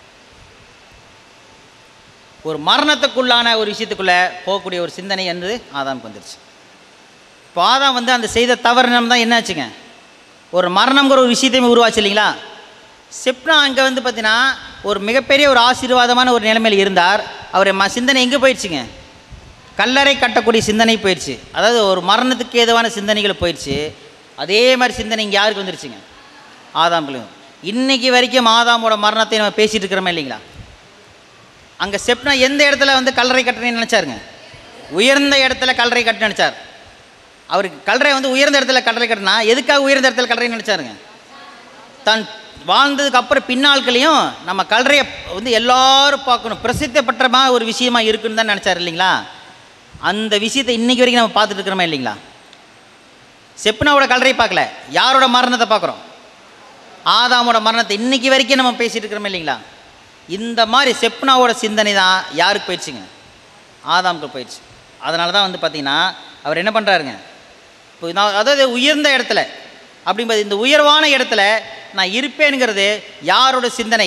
ஒரு மரணத்துக்குள்ளான ஒரு விஷயத்துக்குள்ளே போகக்கூடிய ஒரு சிந்தனை என்பது ஆதாமுக்கு வந்துருச்சு இப்போ ஆதாம் வந்து அந்த செய்த தவறு நம்ம தான் என்னாச்சுங்க ஒரு மரணங்கிற ஒரு விஷயத்தையும் உருவாச்சு இல்லைங்களா செப்னா அங்கே வந்து பார்த்தீங்கன்னா ஒரு மிகப்பெரிய ஒரு ஆசீர்வாதமான ஒரு நிலைமையில் இருந்தார் அவர் ம சிந்தனை எங்கே போயிடுச்சுங்க கல்லறை கட்டக்கூடிய சிந்தனை போயிடுச்சு அதாவது ஒரு மரணத்துக்கு ஏதுவான சிந்தனைகள் போயிடுச்சு அதே மாதிரி சிந்தனை இங்கே யாருக்கு வந்துருச்சுங்க ஆதாம்களையும் இன்னைக்கு வரைக்கும் ஆதாமோட மரணத்தை நம்ம பேசிகிட்டு இருக்கிறோமே இல்லைங்களா அங்கே செப்னா எந்த இடத்துல வந்து கல்லறை கட்டணும்னு நினச்சாருங்க உயர்ந்த இடத்துல கல்லறை கட்ட நினச்சார் அவருக்கு கல்லறை வந்து உயர்ந்த இடத்துல கல்லறை கட்டினா எதுக்காக உயர்ந்த இடத்துல கல்லறை நினச்சாருங்க தான் வாழ்ந்ததுக்கு அப்புறம் பின்னாட்களையும் நம்ம கல்லறையை வந்து எல்லாரும் பார்க்கணும் பிரசித்தப்பட்டமா ஒரு விஷயமா இருக்குன்னு தான் நினச்சார் இல்லைங்களா அந்த விஷயத்தை இன்னைக்கு வரைக்கும் நம்ம பார்த்துட்டு இருக்கிறோமா இல்லைங்களா செப்னாவோட கலரை பார்க்கல யாரோட மரணத்தை பார்க்குறோம் ஆதாமோட மரணத்தை இன்னைக்கு வரைக்கும் நம்ம பேசிட்டு இருக்கிறோம் இல்லைங்களா இந்த மாதிரி செப்னாவோட சிந்தனை தான் யாருக்கு போயிடுச்சுங்க ஆதாமுக்கு போயிடுச்சு அதனால தான் வந்து பார்த்தீங்கன்னா அவர் என்ன பண்ணுறாருங்க இப்போ நான் அதாவது உயர்ந்த இடத்துல அப்படிங்கும்போது இந்த உயர்வான இடத்துல நான் இருப்பேனுங்கிறது யாரோட சிந்தனை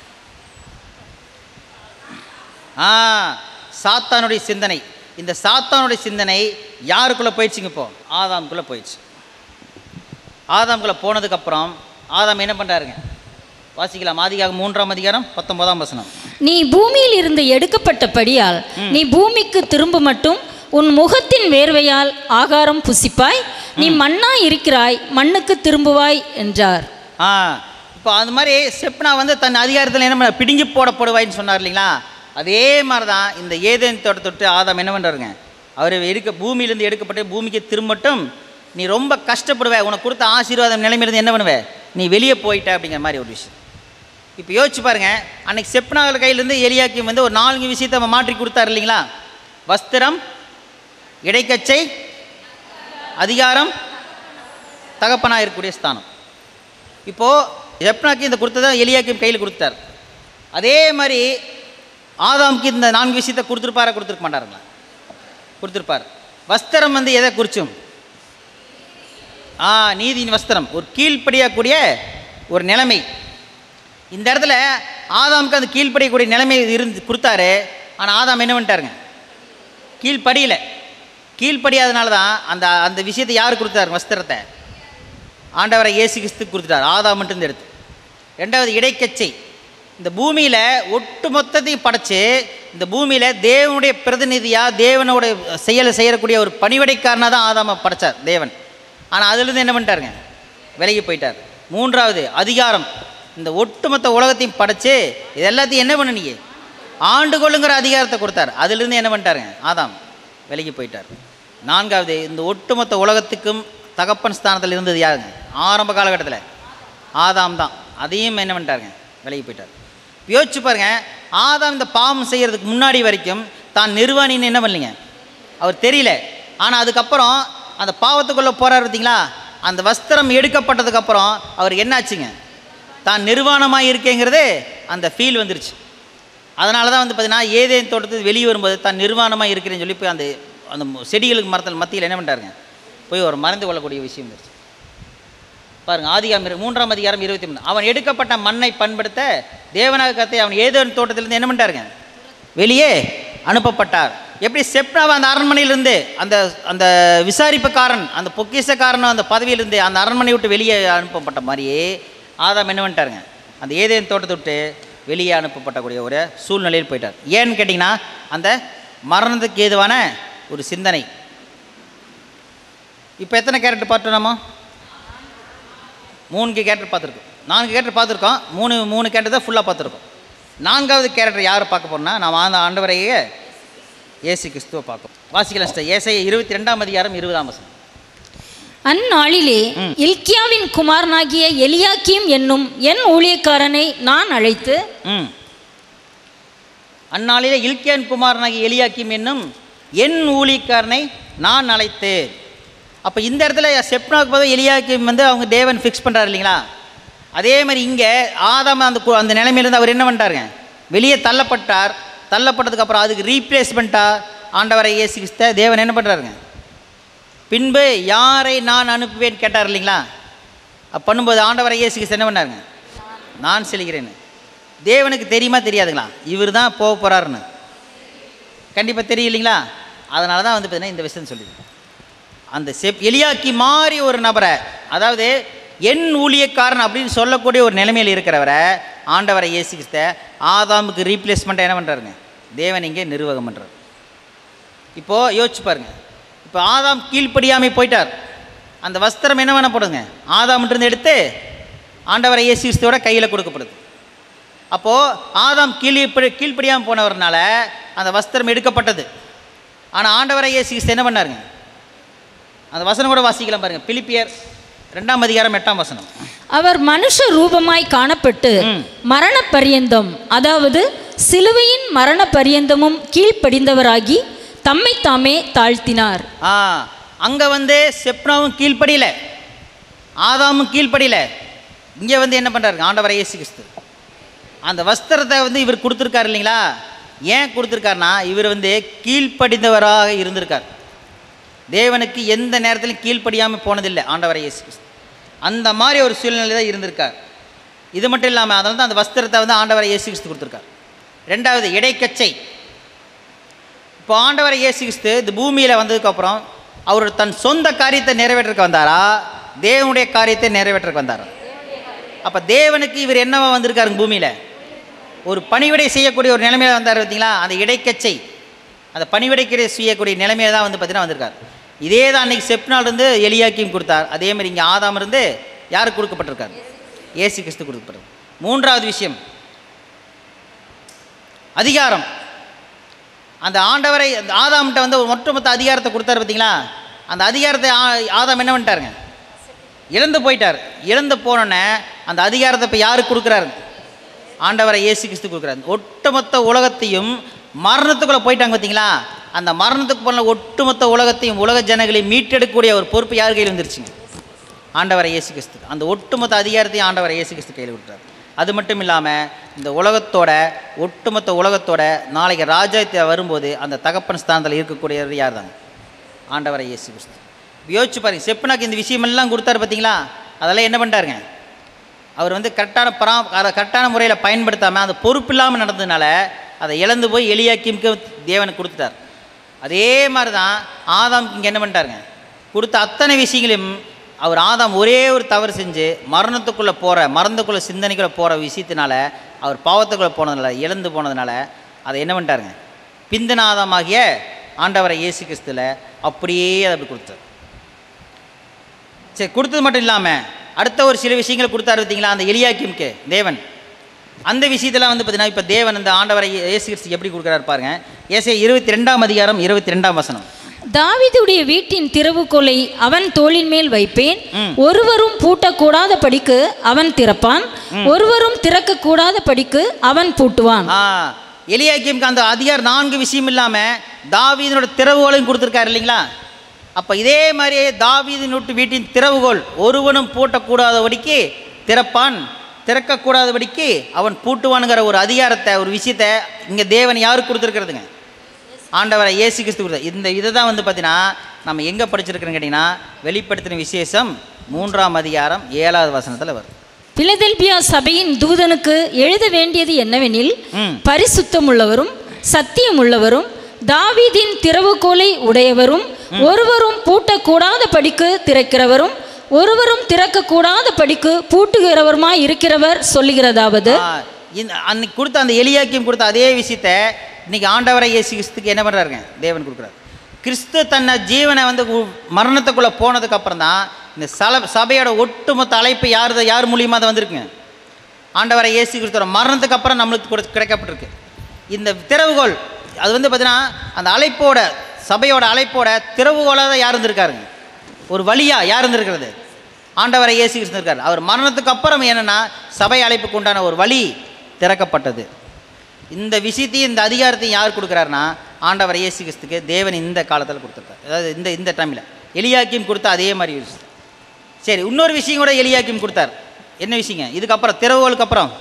ஆ சாத்தானுடைய சிந்தனை இந்த சாத்தானுடைய சிந்தனை யாருக்குள்ளே போயிடுச்சுங்க இப்போ ஆதாமுக்குள்ளே போயிடுச்சு ஆதாமுக்குள்ளே போனதுக்கப்புறம் ஆதாம் என்ன பண்ணுறாருங்க வாசிக்கலாம் ஆதிகாக மூன்றாம் அதிகாரம் பத்தொன்பதாம் வசனம் நீ பூமியில் இருந்து எடுக்கப்பட்டபடியால் நீ பூமிக்கு திரும்ப மட்டும் உன் முகத்தின் வேர்வையால் ஆகாரம் புசிப்பாய் நீ மண்ணா இருக்கிறாய் மண்ணுக்கு திரும்புவாய் என்றார் ஆ இப்போ அந்த மாதிரி செப்னா வந்து தன் அதிகாரத்தில் என்ன பண்ண பிடுங்கி போடப்படுவாயின்னு சொன்னார் இல்லைங்களா அதே மாதிரி தான் இந்த ஏதேன் தோட்ட தொட்டு ஆதாம் என்ன பண்ணுறாருங்க அவர் எடுக்க பூமியிலேருந்து எடுக்கப்பட்டு பூமிக்கு திரும்பட்டும் நீ ரொம்ப கஷ்டப்படுவ உனக்கு கொடுத்த ஆசீர்வாதம் நிலைமையிலேருந்து என்ன பண்ணுவ நீ வெளியே போயிட்ட அப்படிங்கிற மாதிரி ஒரு விஷயம் இப்போ யோசிச்சு பாருங்க அன்னைக்கு செப்னாவில் கையிலேருந்து எலியாக்கியம் வந்து ஒரு நான்கு விஷயத்தை அவன் மாற்றி கொடுத்தாரு இல்லைங்களா வஸ்திரம் இடைக்கச்சை அதிகாரம் தகப்பனாக இருக்கக்கூடிய ஸ்தானம் இப்போது எப்னாக்கு இந்த கொடுத்ததை எலியாக்கியம் கையில் கொடுத்தார் அதே மாதிரி ஆதாமுக்கு இந்த நான்கு விஷயத்தை கொடுத்துருப்பாரா கொடுத்துருக்க மாட்டாருங்களா கொடுத்துருப்பார் வஸ்திரம் வந்து எதை குறிச்சும் ஆ நீதியின் வஸ்திரம் ஒரு கீழ்ப்படியக்கூடிய ஒரு நிலைமை இந்த இடத்துல ஆதாமுக்கு அந்த கீழ்ப்படியக்கூடிய நிலைமை இருந்து கொடுத்தாரு ஆனால் ஆதாம் என்ன பண்ணிட்டாருங்க கீழ்ப்படியல கீழ்ப்படியாதனால தான் அந்த அந்த விஷயத்தை யார் கொடுத்தாரு வஸ்திரத்தை ஆண்டவரை இயேசு கிறிஸ்து கொடுத்துட்டார் ஆதாம் மட்டும் எடுத்து ரெண்டாவது இடைக்கச்சை இந்த பூமியில் ஒட்டு மொத்தத்தையும் படைச்சு இந்த பூமியில் தேவனுடைய பிரதிநிதியாக தேவனோட செயலை செய்யக்கூடிய ஒரு பணிவிடைக்காரனாக தான் ஆதாம படைச்சார் தேவன் ஆனால் அதுலேருந்து என்ன பண்ணிட்டாருங்க விலகி போயிட்டார் மூன்றாவது அதிகாரம் இந்த ஒட்டுமொத்த உலகத்தையும் படைச்சு இது எல்லாத்தையும் என்ன பண்ண ஆண்டு கொள்ளுங்கிற அதிகாரத்தை கொடுத்தார் அதுலேருந்து என்ன பண்ணிட்டாருங்க ஆதாம் விலகி போயிட்டார் நான்காவது இந்த ஒட்டுமொத்த உலகத்துக்கும் தகப்பன் ஸ்தானத்தில் இருந்தது யாருங்க ஆரம்ப காலகட்டத்தில் ஆதாம் தான் அதையும் என்ன பண்ணிட்டாருங்க விலகி போயிட்டார் யோசிச்சு பாருங்க ஆதாம் இந்த பாவம் செய்கிறதுக்கு முன்னாடி வரைக்கும் தான் நிர்வாணின்னு என்ன பண்ணலீங்க அவர் தெரியல ஆனால் அதுக்கப்புறம் அந்த பாவத்துக்குள்ளே போகிறார் பார்த்தீங்களா அந்த வஸ்திரம் எடுக்கப்பட்டதுக்கப்புறம் அவருக்கு என்னாச்சுங்க தான் நிர்வாணமாக இருக்கேங்கிறது அந்த ஃபீல் வந்துருச்சு அதனால தான் வந்து பார்த்தீங்கன்னா ஏதேன் தோட்டத்துக்கு வெளியே வரும்போது தான் நிர்வாணமாக இருக்கிறேன்னு சொல்லி போய் அந்த அந்த செடிகளுக்கு மரத்தில் மத்தியில் என்ன பண்ணிட்டாருங்க போய் ஒரு மறந்து கொள்ளக்கூடிய விஷயம் இருந்துச்சு பாருங்க ஆதிகாரம் இரு- மூன்றாம் அதிகாரம் இருபத்தி மூணு அவன் எடுக்கப்பட்ட மண்ணை பண்படுத்த தேவனாக கத்தை அவன் ஏதோ தோட்டத்திலிருந்து என்ன பண்ணிட்டாருங்க வெளியே அனுப்பப்பட்டார் எப்படி செப்னாவை அந்த அரண்மனையிலிருந்து அந்த அந்த விசாரிப்புக்காரன் அந்த பொக்கிஷக்காரன் அந்த பதவியிலிருந்து அந்த அரண்மனை விட்டு வெளியே அனுப்பப்பட்ட மாதிரியே ஆதாம் என்ன பண்ணிட்டாருங்க அந்த ஏதேன் தோட்டத்தை விட்டு வெளியே அனுப்பப்பட்டக்கூடிய ஒரு சூழ்நிலையில் போயிட்டார் ஏன்னு கேட்டிங்கன்னா அந்த மரணத்துக்கு ஏதுவான ஒரு சிந்தனை இப்போ எத்தனை கேரக்டர் பார்த்தோம் நம்ம மூணு கேரக்டர் பார்த்துருக்கோம் நான்கு கேரக்டர் பார்த்துருக்கோம் மூணு மூணு கேரக்டர் தான் ஃபுல்லாக பார்த்துருக்கோம் நான்காவது கேரக்டர் யார் பார்க்க போறோம்னா நாம் அந்த ஆண்டவரையே இயேசு கிறிஸ்துவை பார்க்கணும் வாசிக்கலாம் சிஸ்டர் ஏசை இருபத்தி ரெண்டாம் அதிகாரம் இருபதாம் வசனம் அந்நாளிலே இல்க்கியாவின் குமாரனாகிய எலியாக்கீம் என்னும் என் ஊழியக்காரனை நான் அழைத்து ம் அந்நாளிலே இல்கியான் குமாரனாகி எலியாக்கிம் என்னும் என் ஊழியக்காரனை நான் அழைத்தேன் அப்போ இந்த இடத்துல செப்னாவுக்கு பதில் எலியாக்கிம் வந்து அவங்க தேவன் ஃபிக்ஸ் பண்ணுறாரு இல்லைங்களா அதே மாதிரி இங்கே ஆதாம அந்த கு- அந்த நிலைமையிலேருந்து அவர் என்ன பண்ணிட்டாருங்க வெளியே தள்ளப்பட்டார் தள்ளப்பட்டதுக்கு அப்புறம் அதுக்கு ரீப்ளேஸ்மெண்ட்டாக ஆண்டவரை இயேசு கிறிஸ்த தேவன் என்ன பண்ணுறாருங்க பின்பு யாரை நான் அனுப்புவேன் கேட்டார் இல்லைங்களா அப்போ பண்ணும்போது ஆண்டவரை இயேசு கிறிஸ்து என்ன பண்ணாருங்க நான் செல்கிறேன்னு தேவனுக்கு தெரியுமா தெரியாதுங்களா இவர் தான் போக போகிறாருன்னு கண்டிப்பாக தெரியும் இல்லைங்களா அதனால தான் வந்து பார்த்தீங்கன்னா இந்த விஷயம் சொல்லியிருக்கேன் அந்த செப் எலியாக்கி மாதிரி ஒரு நபரை அதாவது என் ஊழியக்காரன் அப்படின்னு சொல்லக்கூடிய ஒரு நிலைமையில் இருக்கிறவரை ஆண்டவரை இயேசு கிறிஸ்த ஆதாமுக்கு ரீப்ளேஸ்மெண்ட்டாக என்ன பண்ணுறாருங்க தேவன் இங்கே நிர்வாகம் பண்ணுறாரு இப்போது யோசிச்சு பாருங்க இப்போ ஆதாம் கீழ்ப்படியாமல் போயிட்டார் அந்த வஸ்திரம் என்ன பண்ணப்படுங்க ஆதாம்கிட்டருந்து எடுத்து ஆண்டவரை இயேசு கிறிஸ்துவோட கையில் கொடுக்கப்படுது அப்போது ஆதாம் கீழ்ப்படி கீழ்ப்படியாமல் போனவர்னால அந்த வஸ்திரம் எடுக்கப்பட்டது ஆனால் ஆண்டவரை இயேசு கிறிஸ்து என்ன பண்ணாருங்க அந்த வசனம் கூட வாசிக்கலாம் பாருங்க பிலிப்பியர் ரெண்டாம் அதிகாரம் எட்டாம் வசனம் அவர் மனுஷ ரூபமாய் காணப்பட்டு ம். மரண பரியந்தம் அதாவது சிலுவையின் மரண பரியந்தமும் கீழ்ப்படிந்தவராகி தம்மை தாமே தாழ்த்தினார் ஆ அங்கே வந்து செப்னாவும் கீழ்ப்படியில ஆதாமும் கீழ்ப்படியில இங்கே வந்து என்ன பண்ணுறாரு ஆண்டவரை இயேசு கிறிஸ்து அந்த வஸ்திரத்தை வந்து இவர் கொடுத்துருக்காரு இல்லைங்களா ஏன் கொடுத்துருக்காருனா இவர் வந்து கீழ்ப்படிந்தவராக இருந்திருக்கார் தேவனுக்கு எந்த நேரத்திலும் கீழ்ப்படியாமல் போனதில்லை ஆண்டவரை இயேசு கிறிஸ்து அந்த மாதிரி ஒரு சூழ்நிலை தான் இருந்திருக்கார் இது மட்டும் இல்லாமல் அதனால தான் அந்த வஸ்திரத்தை வந்து ஆண்டவரை இயேசு கிறிஸ்து கொடுத்துருக்கார் ரெண்டாவது இடைக்கச்சை இப்போ ஆண்டவரை இயேசு கிறிஸ்து இந்த பூமியில் வந்ததுக்கப்புறம் அவர் தன் சொந்த காரியத்தை நிறைவேற்றக்கு வந்தாரா தேவனுடைய காரியத்தை நிறைவேற்றக்கு வந்தாரா அப்போ தேவனுக்கு இவர் என்னவா வந்திருக்காருங்க பூமியில் ஒரு பணிவிடை செய்யக்கூடிய ஒரு நிலைமையில வந்தார் பார்த்தீங்களா அந்த இடைக்கச்சை அந்த பணிவிடைக்கிற செய்யக்கூடிய நிலைமையில தான் வந்து பார்த்தீங்கன்னா வந்திருக்கார் இதே தான் அன்னைக்கு செப்னால் இருந்து எலியாக்கியும் கொடுத்தார் அதே மாதிரி இங்கே ஆதாம் இருந்து யாருக்கு கொடுக்கப்பட்டிருக்கார் இயேசு கிறிஸ்து கொடுக்கப்பட்டது மூன்றாவது விஷயம் அதிகாரம் அந்த ஆண்டவரை அந்த ஆதாம்கிட்ட வந்து ஒரு ஒட்டுமொத்த அதிகாரத்தை கொடுத்தாரு பார்த்தீங்களா அந்த அதிகாரத்தை ஆ- ஆதாம் என்ன பண்ணிட்டாருங்க இழந்து போயிட்டார் இழந்து போனோடனே அந்த அதிகாரத்தை இப்போ யாருக்கு கொடுக்குறாரு ஆண்டவரை இயேசு கிறிஸ்து கொடுக்குறாரு ஒட்டுமொத்த உலகத்தையும் மரணத்துக்குள்ளே போயிட்டாங்க பார்த்தீங்களா அந்த மரணத்துக்கு போன ஒட்டுமொத்த உலகத்தையும் உலக ஜனங்களையும் மீட்டெடுக்கக்கூடிய ஒரு பொறுப்பு யார் கையில் வந்துருச்சுங்க ஆண்டவரை இயேசு கிறிஸ்து அந்த ஒட்டுமொத்த அதிகாரத்தையும் ஆண்டவரை இயேசு கிறிஸ்து கையில் விட்டுறாரு அது மட்டும் இல்லாமல் இந்த உலகத்தோட ஒட்டுமொத்த உலகத்தோட நாளைக்கு ராஜ்யத்தை வரும்போது அந்த தகப்பன் ஸ்தானத்தில் இருக்கக்கூடியவர் யார் தாங்க ஆண்டவரை இயேசு கிறிஸ்து யோசிச்சு பாருங்க செப்புனாக்கு இந்த விஷயமெல்லாம் கொடுத்தாரு பார்த்தீங்களா அதெல்லாம் என்ன பண்ணிட்டாருங்க அவர் வந்து கரெக்டான பரா அதை கரெக்டான முறையில் பயன்படுத்தாமல் அந்த பொறுப்பு இல்லாமல் நடந்ததுனால அதை இழந்து போய் எலியாக்கிம்க்கு தேவனுக்கு கொடுத்துட்டார் அதே மாதிரி தான் ஆதாம்க்கு இங்கே என்ன பண்ணிட்டாருங்க கொடுத்த அத்தனை விஷயங்களையும் அவர் ஆதாம் ஒரே ஒரு தவறு செஞ்சு மரணத்துக்குள்ளே போகிற மரணத்துக்குள்ளே சிந்தனைக்குள்ளே போகிற விஷயத்தினால அவர் பாவத்துக்குள்ளே போனதுனால இழந்து போனதுனால அதை என்ன பண்ணிட்டாருங்க பிந்தின ஆதாமாகிய ஆண்டவரை இயேசு கிறிஸ்துல அப்படியே அதை அப்படி கொடுத்தார் சரி கொடுத்தது மட்டும் இல்லாமல் அடுத்த ஒரு சில விஷயங்களை கொடுத்தாரு பார்த்தீங்களா அந்த எலியாக்கிம்க்கு தேவன் அந்த விஷயத்தில் வந்து பார்த்தீங்கன்னா இப்போ தேவன் இந்த ஆண்டவரை இயேசு கிறிஸ்து எப்படி கொடுக்குறாரு பாருங்க ஏசை இருபத்தி ரெண்டாம் அதிகாரம் இருபத்தி ரெண்டாம் வசனம் தாவீதுடைய வீட்டின் திறவுகோலை அவன் தோளின் மேல் வைப்பேன் ம். ஒருவரும் பூட்டக்கூடாத படிக்கு அவன் திறப்பான் ஒருவரும் திறக்கக்கூடாத படிக்கு அவன் பூட்டுவான் ஆ எலியாக்கிம்க்கு அந்த அதிகாரம் நான்கு விஷயம் இல்லாமல் தாவீதனோட திறவுகோலையும் கொடுத்துருக்காரு இல்லைங்களா அப்போ இதே மாதிரியே தாவீதினுட்டு வீட்டின் திறவுகோல் ஒருவனும் பூட்டக்கூடாதபடிக்கு திறப்பான் திறக்கக்கூடாதபடிக்கு அவன் பூட்டுவானுங்கிற ஒரு அதிகாரத்தை ஒரு விஷயத்தை இங்கே தேவன் யாருக்கு கொடுத்துருக்கிறதுங்க ஆண்டவரை இயேசு கிறிஸ்து கொடுத்த இந்த இதை தான் வந்து பார்த்தீங்கன்னா நம்ம எங்கே படிச்சிருக்கிறோன்னு கேட்டிங்கன்னா வெளிப்படுத்தின விசேஷம் மூன்றாம் அதிகாரம் ஏழாவது வசனத்தில் வரும் பிலதெல்பியா சபையின் தூதனுக்கு எழுத வேண்டியது என்னவெனில் ம் பரிசுத்தமுள்ளவரும் சத்தியமுள்ளவரும் தாவீதின் திறவுகோலை உடையவரும் ஒருவரும் பூட்டக்கூடாத படிக்கு திறக்கிறவரும் ஒருவரும் திறக்கக்கூடாத படிக்கு பூட்டுகிறவருமாய் இருக்கிறவர் சொல்லுகிறதாவது ஆ, இந்த அன்னைக்கு கொடுத்த அந்த எலியாக்கியம் கொடுத்த அதே விஷயத்த இன்னைக்கு ஆண்டவரை இயேசு கிறிஸ்துக்கு என்ன பண்ணுறாருங்க தேவன் கொடுக்குறாரு கிறிஸ்து தன்னை ஜீவனை வந்து உ- மரணத்துக்குள்ளே போனதுக்கு அப்புறம் தான் இந்த சல சபையோட ஒட்டுமொத்த அழைப்பு யார் யார் மூலியமாக அது வந்திருக்குங்க ஆண்டவரை இயேசு கிறிஸ்துவோட மரணத்துக்கு அப்புறம் நம்மளுக்கு கொடு கிடைக்கப்பட்டிருக்கு இந்த திறவுகோல் அது வந்து பார்த்தீங்கன்னா அந்த அழைப்போட சபையோட அழைப்போட திறவுகோலாக தான் யார் இருந்திருக்காருங்க ஒரு வழியா யார் இருந்திருக்கிறது ஆண்டவரை இயேசு கிறிஸ்து இருக்கார் அவர் மரணத்துக்கு அப்புறம் என்னன்னா சபை அழைப்புக்கு உண்டான ஒரு வழி திறக்கப்பட்டது இந்த விஷயத்தையும் இந்த அதிகாரத்தையும் யார் கொடுக்குறாருன்னா ஆண்டவர் இயேசு கிறிஸ்துக்கு தேவன் இந்த காலத்தில் கொடுத்துருக்காரு அதாவது இந்த இந்த டைமில் எலியாக்கியம் கொடுத்த அதே மாதிரி விஷயம் சரி இன்னொரு விஷயம் கூட எலியாக்கியம் கொடுத்தார் என்ன விஷயங்க இதுக்கப்புறம் திறவுகோலுக்கு அப்புறம்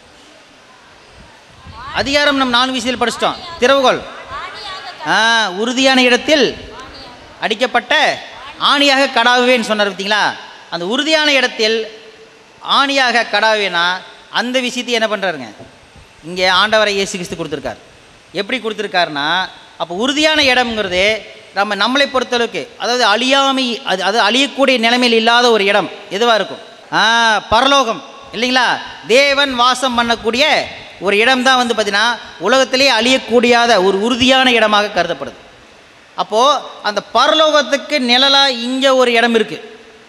அதிகாரம் நம்ம நான்கு விஷயத்தில் படிச்சிட்டோம் திறவுகோல் ஆ உறுதியான இடத்தில் அடிக்கப்பட்ட ஆணியாக கடாவுவேன்னு சொன்னார் பார்த்தீங்களா அந்த உறுதியான இடத்தில் ஆணியாக கடாவேனா அந்த விஷயத்தை என்ன பண்ணுறாருங்க இங்கே ஆண்டவரை இயேசு கிறிஸ்து கொடுத்துருக்கார் எப்படி கொடுத்துருக்காருன்னா அப்போ உறுதியான இடம்ங்கிறது நம்ம நம்மளை பொறுத்தளவுக்கு அதாவது அழியாமை அது அது அழியக்கூடிய நிலைமையில் இல்லாத ஒரு இடம் எதுவாக இருக்கும் ஆ பரலோகம் இல்லைங்களா தேவன் வாசம் பண்ணக்கூடிய ஒரு இடம் தான் வந்து பார்த்திங்கன்னா உலகத்திலே அழியக்கூடியாத ஒரு உறுதியான இடமாக கருதப்படுது அப்போது அந்த பரலோகத்துக்கு நிழலாக இங்கே ஒரு இடம் இருக்குது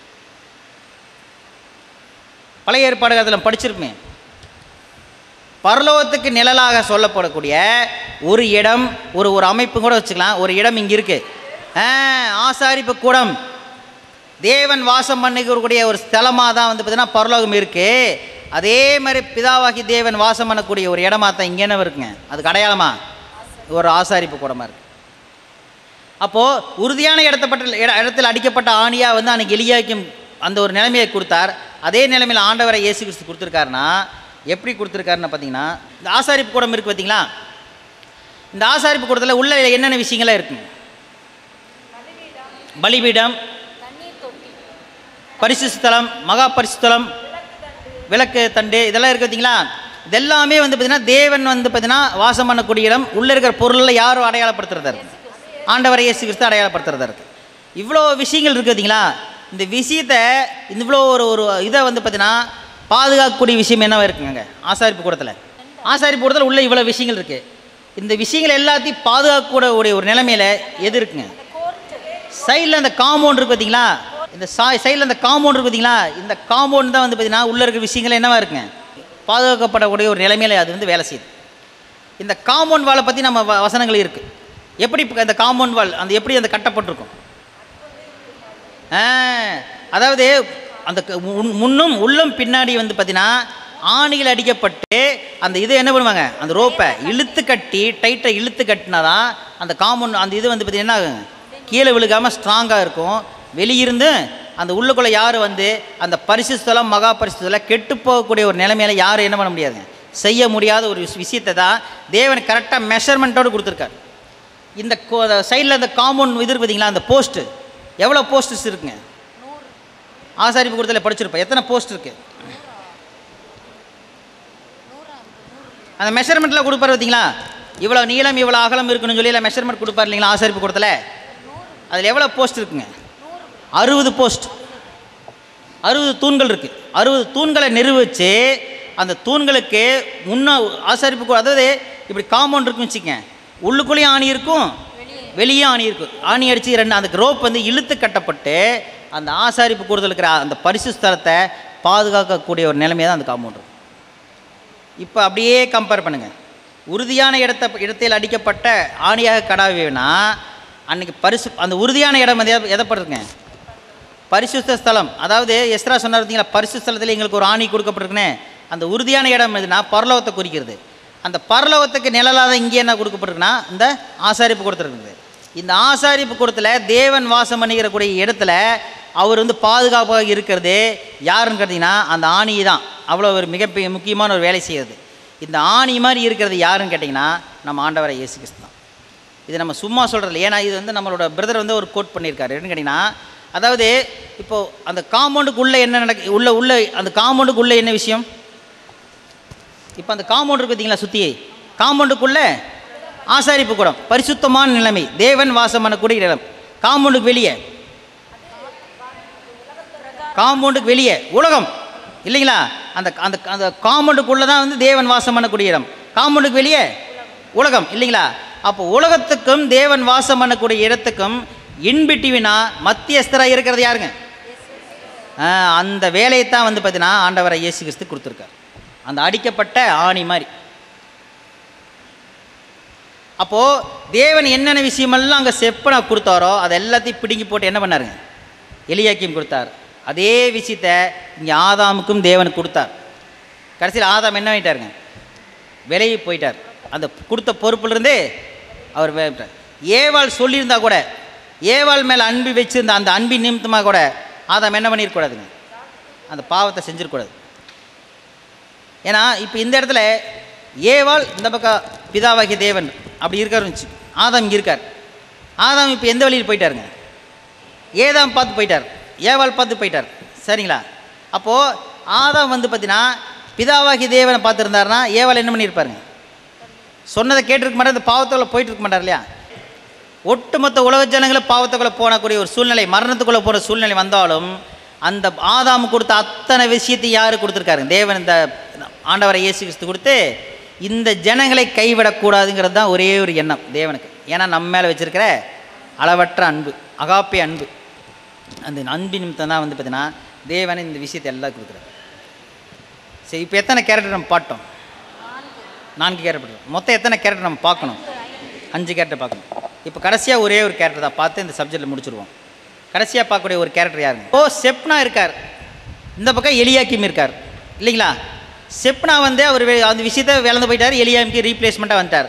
பழைய ஏற்பாடு அதில் படிச்சிருப்பேன் பரலோகத்துக்கு நிழலாக சொல்லப்படக்கூடிய ஒரு இடம் ஒரு ஒரு அமைப்பு கூட வச்சுக்கலாம் ஒரு இடம் இங்கே இருக்குது ஆசாரிப்பு கூடம் தேவன் வாசம் பண்ணிக்கக்கூடிய ஒரு ஸ்தலமாக தான் வந்து பார்த்தீங்கன்னா பரலோகம் இருக்குது அதே மாதிரி பிதாவாகி தேவன் வாசம் பண்ணக்கூடிய ஒரு இடமா தான் இங்கே என்ன இருக்குங்க அதுக்கு அடையாளமா ஒரு ஆசாரிப்பு கூடமாக இருக்குது அப்போது உறுதியான இடத்தப்பட்ட இட இடத்தில் அடிக்கப்பட்ட ஆணியாக வந்து அன்னைக்கு எலியாக்கும் அந்த ஒரு நிலைமையை கொடுத்தார் அதே நிலைமையில் ஆண்டவரை இயேசு கிறிஸ்து கொடுத்துருக்காருன்னா எப்படி கொடுத்துருக்காருன்னு பார்த்தீங்கன்னா இந்த ஆசாரிப்பு கூடம் இருக்குது பார்த்தீங்களா இந்த ஆசாரிப்பு கூடத்தில் உள்ள என்னென்ன விஷயங்கள்லாம் இருக்குங்க பலிபீடம் பரிசுத்தலம் மகா பரிசுத்தலம் விளக்கு தண்டு இதெல்லாம் இருக்குது பார்த்தீங்களா இதெல்லாமே வந்து பார்த்தீங்கன்னா தேவன் வந்து பார்த்தீங்கன்னா வாசம் பண்ணக்கூடிய இடம் உள்ளே இருக்கிற பொருளில் யாரும் அடையாளப்படுத்துறதா இருக்கு ஆண்டவரை இயேசு கிறிஸ்து அடையாளப்படுத்துறதா இருக்கு இவ்வளோ விஷயங்கள் இருக்குது பார்த்தீங்களா இந்த விஷயத்தை இந்த இவ்வளோ ஒரு ஒரு இதை வந்து பார்த்தீங்கன்னா பாதுகாக்கக்கூடிய விஷயம் என்னவா இருக்குங்க ஆசாரிப்பு கூடத்தில் ஆசாரிப்பு கூடத்தில் உள்ள இவ்வளோ விஷயங்கள் இருக்குது இந்த விஷயங்கள் எல்லாத்தையும் பாதுகாக்கக்கூடிய ஒரு நிலைமையில் எது இருக்குங்க சைடில் அந்த காம்பவுண்ட் இருக்கு பார்த்தீங்களா இந்த சாய் சைடில் அந்த காம்பவுண்ட் இருக்கு பார்த்தீங்களா இந்த காம்பவுண்ட் தான் வந்து பார்த்தீங்கன்னா உள்ளே இருக்கிற விஷயங்கள் என்னவா இருக்குங்க பாதுகாக்கப்படக்கூடிய ஒரு நிலைமையில அது வந்து வேலை செய்யுது இந்த காம்பவுண்ட் வாலை பற்றி நம்ம வ- வசனங்கள் இருக்குது எப்படி இப்ப அந்த காம்பவுண்ட் வால் அந்த எப்படி அந்த கட்டப்பட்டிருக்கும் ஆ, அதாவது அந்த க- முன்- முன்னும் உள்ளும் பின்னாடி வந்து பார்த்தீங்கன்னா ஆணிகள் அடிக்கப்பட்டு அந்த இது என்ன பண்ணுவாங்க அந்த ரோப்பை இழுத்து கட்டி டைட்டை இழுத்து கட்டினா தான் அந்த காம்பவுண்ட் அந்த இது வந்து பார்த்தீங்கன்னா என்ன ஆகுங்க? கீழே விழுகாமல் ஸ்ட்ராங்காக இருக்கும் வெளியிருந்து அந்த உள்ளுக்குள்ளே யார் வந்து அந்த பரிசுத்தலம் மகா பரிசுத்தலம் கெட்டு போகக்கூடிய ஒரு நிலைமையில யாரும் என்ன பண்ண முடியாதுங்க செய்ய முடியாத ஒரு விஷ- விஷயத்தை தான் தேவன் கரெக்டாக மெஷர்மெண்ட்டோடு கொடுத்துருக்காரு இந்த சைடில் அந்த காம்பவுண்ட் இது இருக்கு பார்த்தீங்களா அந்த போஸ்ட்டு எவ்வளோ போஸ்டர்ஸ் இருக்குங்க ஆசாரிப்பு கூடத்தில் படிச்சிருப்பேன் எத்தனை போஸ்ட் இருக்கு அந்த மெஷர்மெண்ட்டில் கொடுப்பாரு பார்த்தீங்களா இவ்வளோ நீளம் இவ்வளோ அகலம் இருக்குன்னு சொல்லி இல்லை மெஷர்மெண்ட் கொடுப்பாரு இல்லைங்களா ஆசாரிப்பு கூடத்தில் அதில் எவ்வளோ போஸ்ட் இருக்குங்க அறுபது போஸ்ட் அறுபது தூண்கள் இருக்குது அறுபது தூண்களை நிறுவிச்சு அந்த தூண்களுக்கு முன்ன ஆசாரிப்பு கூ- அதாவது இப்படி காம்பவுண்ட் இருக்குன்னு வச்சுக்கங்க உள்ளுக்குள்ளேயும் ஆணி இருக்கும் வெளியே ஆணி இருக்கும் ஆணி அடித்து ரெண்டு அந்த ரோப் வந்து இழுத்து கட்டப்பட்டு அந்த ஆசாரிப்பு கூடுதல் இருக்கிற அந்த பரிசு ஸ்தலத்தை பாதுகாக்கக்கூடிய ஒரு நிலைமையை தான் அந்த காம்பவுண்ட் இருக்கும் இப்போ அப்படியே கம்பேர் பண்ணுங்கள் உறுதியான இடத்த இடத்தில் அடிக்கப்பட்ட ஆணியாக கடாவினா அன்னைக்கு பரிசு அந்த உறுதியான இடம் வந்து எதை- எதைப்பட்டிருக்குங்க பரிசுத்த ஸ்தலம் அதாவது எஸ்ரா சொன்னார் பார்த்தீங்களா பரிசு ஸ்தலத்தில் எங்களுக்கு ஒரு ஆணி கொடுக்கப்பட்டிருக்குன்னு அந்த உறுதியான இடம் எதுனா பரலோகத்தை குறிக்கிறது அந்த பரலோகத்துக்கு நிழலாத இங்கே என்ன கொடுக்கப்பட்டிருக்குன்னா இந்த ஆசாரிப்பு கொடுத்துருக்குது இந்த ஆசாரிப்பு கூடத்தில் தேவன் வாசம் பண்ணிக்கிறக்கூடிய இடத்துல அவர் வந்து பாதுகாப்பாக இருக்கிறது யாருன்னு கேட்டிங்கன்னா அந்த ஆணி தான் அவ்வளோ ஒரு மிக முக்கியமான ஒரு வேலை செய்யுது இந்த ஆணி மாதிரி இருக்கிறது யாருன்னு கேட்டிங்கன்னா நம்ம ஆண்டவரை இயேசு கிறிஸ்து தான் இது நம்ம சும்மா சொல்கிறது ஏன்னா இது வந்து நம்மளோட பிரதர் வந்து ஒரு கோட் பண்ணியிருக்காரு என்னன்னு கேட்டிங்கன்னா அதாவது இப்போது அந்த காம்பவுண்டுக்கு உள்ளே என்ன நடக்கு உள்ள உள்ள அந்த காம்பவுண்டுக்கு உள்ளே என்ன விஷயம் இப்போ அந்த காம்பவுண்ட் இருக்கு பார்த்தீங்களா சுற்றி காம்பவுண்டுக்குள்ளே ஆசாரிப்பு கூடம் பரிசுத்தமான நிலைமை தேவன் வாசம் பண்ணக்கூடிய இடம் காம்பவுண்டுக்கு வெளியே காம்பவுண்டுக்கு வெளியே உலகம் இல்லைங்களா அந்த அந்த அந்த காம்பவுண்டுக்குள்ளே தான் வந்து தேவன் வாசம் பண்ணக்கூடிய இடம் காம்பவுண்டுக்கு வெளியே உலகம் இல்லைங்களா அப்போ உலகத்துக்கும் தேவன் வாசம் பண்ணக்கூடிய இடத்துக்கும் இன்பிட்டிவினா மத்தியஸ்தராக இருக்கிறது யாருங்க ஆ, அந்த வேலையை தான் வந்து பார்த்தீங்கன்னா ஆண்டவரை இயேசு கிறிஸ்து கொடுத்துருக்கார் அந்த அடிக்கப்பட்ட ஆணி மாதிரி அப்போது தேவன் என்னென்ன விஷயமெல்லாம் அங்கே செப்பனை கொடுத்தாரோ அதை எல்லாத்தையும் பிடுங்கி போட்டு என்ன பண்ணாருங்க எலியாக்கியும் கொடுத்தார் அதே விஷயத்த இங்கே ஆதாமுக்கும் தேவன் கொடுத்தார் கடைசியில் ஆதாம் என்ன ஆகிட்டாருங்க விலகி போயிட்டார் அந்த கொடுத்த பொறுப்புலேருந்தே அவர் விலகிட்டார் ஏவாள் சொல்லியிருந்தா கூட ஏவாள் மேலே அன்பு வச்சிருந்த அந்த அன்பின் நிமித்தமாக கூட ஆதாம் என்ன பண்ணியிருக்கூடாதுங்க அந்த பாவத்தை செஞ்சிருக்கூடாது ஏன்னா இப்போ இந்த இடத்துல ஏவாள் இந்த பக்கம் பிதாவாகிய தேவன் அப்படி இருக்காருன்னு வச்சு ஆதாம் இங்கே இருக்கார் ஆதாம் இப்போ எந்த வழியில் போயிட்டாருங்க ஏதாம் பார்த்து போயிட்டார் ஏவாள் பார்த்து போயிட்டார் சரிங்களா அப்போது ஆதாம் வந்து பார்த்தீங்கன்னா பிதாவாகிய தேவனை பார்த்துருந்தாருன்னா ஏவாள் என்ன பண்ணியிருப்பாருங்க சொன்னதை கேட்டிருக்க மாட்டார் இந்த பாவத்துக்குள்ளே போயிட்டு இருக்க மாட்டார் இல்லையா ஒட்டுமொத்த உலக ஜனங்களும் பாவத்துக்குள்ளே போனக்கூடிய ஒரு சூழ்நிலை மரணத்துக்குள்ளே போகிற சூழ்நிலை வந்தாலும் அந்த ஆதாமு கொடுத்த அத்தனை விஷயத்தையும் யார் கொடுத்துருக்காரு தேவன் இந்த ஆண்டவரை இயேசு கிறிஸ்து கொடுத்து இந்த ஜனங்களை கைவிடக்கூடாதுங்கிறது தான் ஒரே ஒரு எண்ணம் தேவனுக்கு ஏன்னா நம்ம மேலே வச்சிருக்கிற அளவற்ற அன்பு அகாப்பே அன்பு அந்த அன்பின் நிமித்தம் தான் வந்து பார்த்தீங்கன்னா தேவன் இந்த விஷயத்தை எல்லாம் கொடுக்குறாரு சரி இப்போ எத்தனை கேரக்டர் நம்ம பாட்டோம் நான்கு கேரக்டர் மொத்தம் எத்தனை கேரக்டர் நம்ம பார்க்கணும் அஞ்சு கேரக்டர் பார்க்கணும் இப்போ கடைசியாக ஒரே ஒரு கேரக்டர் தான் பார்த்து இந்த சப்ஜெக்டில் முடிச்சிருவோம் கடைசியாக பார்க்கக்கூடிய ஒரு கேரக்டர் யாருங்க ஓ செப்னா இருக்கார் இந்த பக்கம் எலியாக்கிம் இருக்கார் இல்லைங்களா செப்னா வந்து அவர் வே- அந்த விஷயத்தை விளந்து போயிட்டார் எலியாமிக்கு ரீப்ளேஸ்மெண்ட்டாக வந்துட்டார்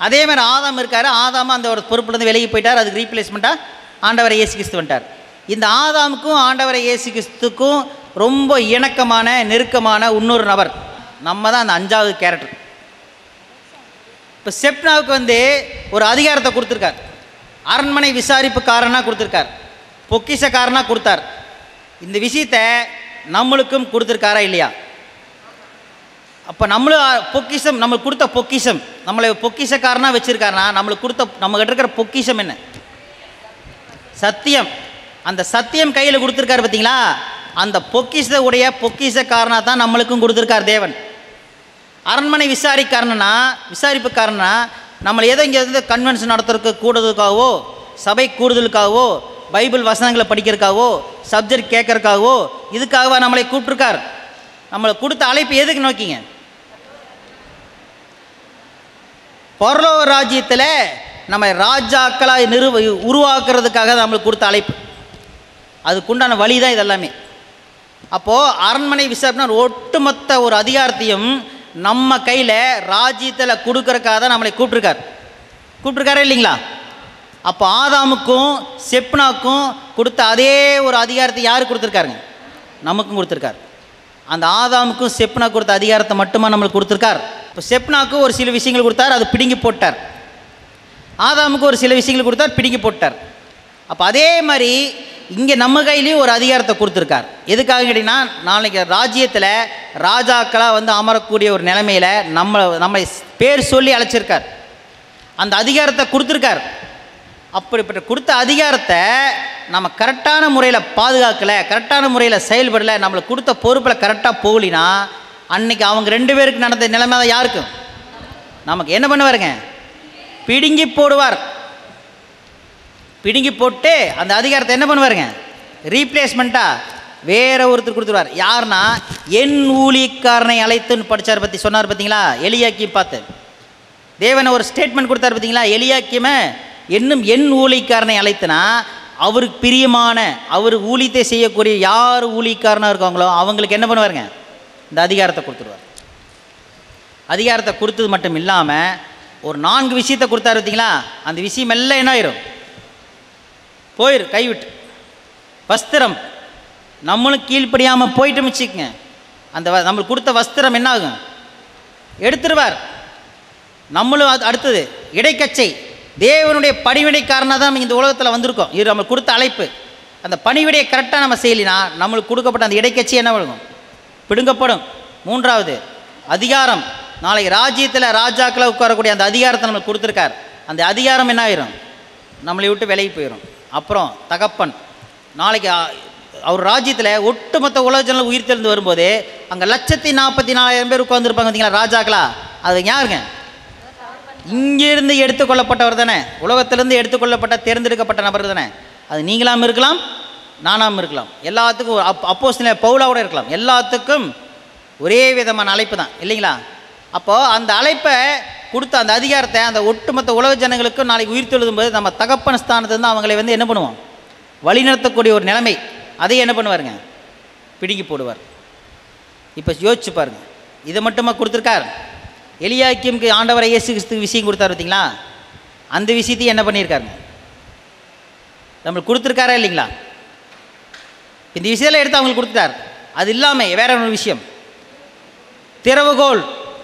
அதே மாதிரி ஆதாம் இருக்காரு ஆதாம் அந்த ஒரு பொறுப்புலேருந்து விலகி போயிட்டார் அதுக்கு ரீப்ளேஸ்மெண்ட்டாக ஆண்டவரை இயேசு கிறிஸ்து வந்துட்டார் இந்த ஆதாமுக்கும் ஆண்டவரை இயேசு கிறிஸ்துக்கும் ரொம்ப இணக்கமான நெருக்கமான இன்னொரு நபர் நம்ம தான் அந்த அஞ்சாவது கேரக்டர் இப்போ செப்னாவுக்கு வந்து ஒரு அதிகாரத்தை கொடுத்துருக்கார் அரண்மனை விசாரிப்புக்காரனாக கொடுத்துருக்கார் பொக்கிஷக்காரனாக கொடுத்தார் இந்த விஷயத்த நம்மளுக்கும் கொடுத்துருக்காரா இல்லையா அப்போ நம்மளும் அஹ், பொக்கிஷம் நம்மளுக்கு கொடுத்த பொக்கிஷம் நம்மளை பொக்கிஷக்காரனாக வச்சுருக்காருனா நம்மளுக்கு கொடுத்த நம்மகிட்ட இருக்கிற பொக்கிஷம் என்ன சத்தியம் அந்த சத்தியம் கையில் கொடுத்துருக்காரு பார்த்தீங்களா அந்த பொக்கிஷ உடைய பொக்கிஷக்காரனாக தான் நம்மளுக்கும் கொடுத்துருக்கார் தேவன் அரண்மனை விசாரிக்காரனா விசாரிப்புக்காரனா நம்மளை ஏதோ இங்கே வந்து கன்வென்ஷன் நடத்துறதுக்கு கூடுறதுக்காகவோ சபை கூடுதலுக்காகவோ பைபிள் வசனங்களை படிக்கிறதுக்காகவோ சப்ஜெக்ட் கேட்கறதுக்காகவோ இதுக்காகவா நம்மளை கூப்பிட்ருக்கார் நம்மளை கொடுத்த அழைப்பு எதுக்கு நோக்கிங்க பரலோக ராஜ்யத்தில் நம்ம ராஜாக்களாக நிறுவ உருவாக்குறதுக்காக நம்மளுக்கு கொடுத்த அழைப்பு அதுக்குண்டான வழி தான் இதெல்லாமே அப்போது அரண்மனை விசாரிப்புனா ஒரு ஒட்டுமொத்த ஒரு அதிகாரத்தையும் நம்ம கையில் ராஜ்யத்தில் கொடுக்கறக்காக தான் நம்மளை கூப்பிட்ருக்கார் கூப்பிட்ருக்காரா இல்லைங்களா அப்போ ஆதாமுக்கும் செப்னாக்கும் கொடுத்த அதே ஒரு அதிகாரத்தை யார் கொடுத்துருக்காருங்க நமக்கும் கொடுத்துருக்கார் அந்த ஆதாமுக்கும் செப்னா கொடுத்த அதிகாரத்தை மட்டுமா நம்மளுக்கு கொடுத்துருக்கார் இப்போ செப்னாக்கு ஒரு சில விஷயங்கள் கொடுத்தார் அது பிடுங்கி போட்டார் ஆதாமுக்கு ஒரு சில விஷயங்கள் கொடுத்தார் பிடுங்கி போட்டார் அப்போ அதே மாதிரி இங்கே நம்ம கையிலையும் ஒரு அதிகாரத்தை கொடுத்துருக்கார் எதுக்காக கேட்டிங்கன்னா நாளைக்கு ராஜ்யத்தில் ராஜாக்களாக வந்து அமரக்கூடிய ஒரு நிலைமையில் நம்ம நம்மளை பேர் சொல்லி அழைச்சிருக்கார் அந்த அதிகாரத்தை கொடுத்துருக்கார் அப்படிப்பட்ட கொடுத்த அதிகாரத்தை நம்ம கரெக்டான முறையில் பாதுகாக்கலை கரெக்டான முறையில் செயல்படலை நம்மளுக்கு கொடுத்த பொறுப்பில் கரெக்டாக போகலினா அன்னைக்கு அவங்க ரெண்டு பேருக்கு நடந்த நிலைமை தான் யாருக்கு நமக்கு என்ன பண்ணுவாருங்க பிடுங்கி போடுவார் பிடுங்கி போட்டு அந்த அதிகாரத்தை என்ன பண்ணுவாருங்க ரீப்ளேஸ்மெண்ட்டாக வேற ஒருத்தர் கொடுத்துருவார் யாருன்னா என் ஊழியக்காரனை அழைத்துன்னு படித்தார் பற்றி சொன்னார் பார்த்தீங்களா எலியாக்கி பார்த்து தேவனை ஒரு ஸ்டேட்மெண்ட் கொடுத்தாரு பார்த்தீங்களா எலியாக்கியமை என்னும் என் ஊழியக்காரனை அழைத்தனா அவருக்கு பிரியமான அவர் ஊழியத்தை செய்யக்கூடிய யார் ஊழியக்காரனாக இருக்காங்களோ அவங்களுக்கு என்ன பண்ணுவாருங்க இந்த அதிகாரத்தை கொடுத்துருவார் அதிகாரத்தை கொடுத்தது மட்டும் இல்லாமல் ஒரு நான்கு விஷயத்தை கொடுத்தாரு பார்த்தீங்களா அந்த விஷயம் எல்லாம் என்ன ஆயிரும் போயிரு கைவிட்டு வஸ்திரம் நம்மளும் கீழ்ப்படியாமல் போயிட்டு வச்சுக்கங்க அந்த வ- நம்மளுக்கு கொடுத்த வஸ்திரம் என்ன ஆகும் எடுத்துருவார் நம்மளும் அது அடுத்தது இடைக்கச்சை தேவனுடைய பணிவிடைக்காரனாக தான் நம்ம இந்த உலகத்தில் வந்திருக்கோம் இது நம்ம கொடுத்த அழைப்பு அந்த பணிவிடையை கரெக்டாக நம்ம செய்யலினா நம்மளுக்கு கொடுக்கப்பட்ட அந்த இடைக்கட்சி என்ன பண்ணும் பிடுங்கப்படும் மூன்றாவது அதிகாரம் நாளைக்கு ராஜ்யத்தில் ராஜாக்களை உட்காரக்கூடிய அந்த அதிகாரத்தை நம்மளுக்கு கொடுத்துருக்கார் அந்த அதிகாரம் என்ன ஆயிரும் நம்மளை விட்டு விலகி போயிடும் அப்புறம் தகப்பன் நாளைக்கு அ, அவர் ராஜ்யத்தில் ஒட்டுமொத்த உலக ஜனங்கள் உயிர் தெழுந்து வரும்போது அங்கே லட்சத்தி நாற்பத்தி நாலாயிரம் பேர் உட்காந்துருப்பாங்க பார்த்தீங்களா ராஜாக்களா அது யாருங்க இங்கிருந்து எடுத்துக்கொள்ளப்பட்டவர் தானே உலகத்திலிருந்து எடுத்துக்கொள்ளப்பட்ட தேர்ந்தெடுக்கப்பட்ட நபர் தானே அது நீங்களாம் இருக்கலாம் நானாம் இருக்கலாம் எல்லாத்துக்கும் ஒரு அப் அப்போஸ் பவுலாவோட இருக்கலாம் எல்லாத்துக்கும் ஒரே விதமான அழைப்பு தான் இல்லைங்களா அப்போது அந்த அழைப்பை கொடுத்த அந்த அதிகாரத்தை அந்த ஒட்டுமொத்த உலக ஜனங்களுக்கும் நாளைக்கு உயிர் போது நம்ம தகப்பன ஸ்தானத்துலேருந்து அவங்களை வந்து என்ன பண்ணுவோம் வழிநடத்தக்கூடிய ஒரு நிலைமை அதை என்ன பண்ணுவாருங்க பிடுங்கி போடுவார் இப்போ யோசிச்சு பாருங்க இதை மட்டுமா கொடுத்துருக்கார் எலியாக்கியம்க்கு ஆண்டவரை இயேசு கிறிஸ்துக்கு விஷயம் கொடுத்தாரு பார்த்தீங்களா அந்த விஷயத்தையும் என்ன பண்ணியிருக்காருங்க நம்மளுக்கு கொடுத்துருக்காரா இல்லைங்களா இந்த விஷயத்தில் எடுத்து அவங்களுக்கு கொடுத்துட்டார் அது இல்லாமல் வேற ஒரு விஷயம் திறவுகோல்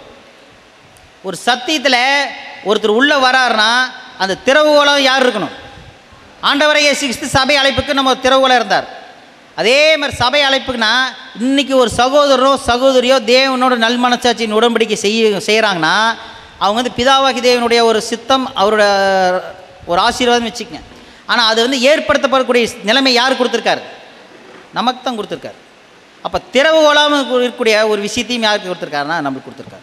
ஒரு சத்தியத்தில் ஒருத்தர் உள்ளே வராருன்னா அந்த திறவுகோலம் யார் இருக்கணும் ஆண்டவரை இயேசு கிறிஸ்து சபை அழைப்புக்கு நம்ம ஒரு திறவுகோலாக இருந்தார் அதே மாதிரி சபை அழைப்புக்குன்னா இன்னைக்கு ஒரு சகோதரரோ சகோதரியோ தேவனோட நல்மனச்சாட்சியின் உடன்படிக்கை செய்ய செய்கிறாங்கன்னா அவங்க வந்து பிதாவாகி தேவனுடைய ஒரு சித்தம் அவரோட ஒரு ஆசீர்வாதம் வச்சுக்கங்க ஆனால் அது வந்து ஏற்படுத்தப்படக்கூடிய நிலைமை யார் கொடுத்துருக்காரு நமக்கு தான் கொடுத்துருக்காரு அப்போ திறவுகோலாமல் இருக்கக்கூடிய ஒரு விஷயத்தையும் யாருக்கு கொடுத்துருக்காருன்னா நம்மளுக்கு கொடுத்துருக்காரு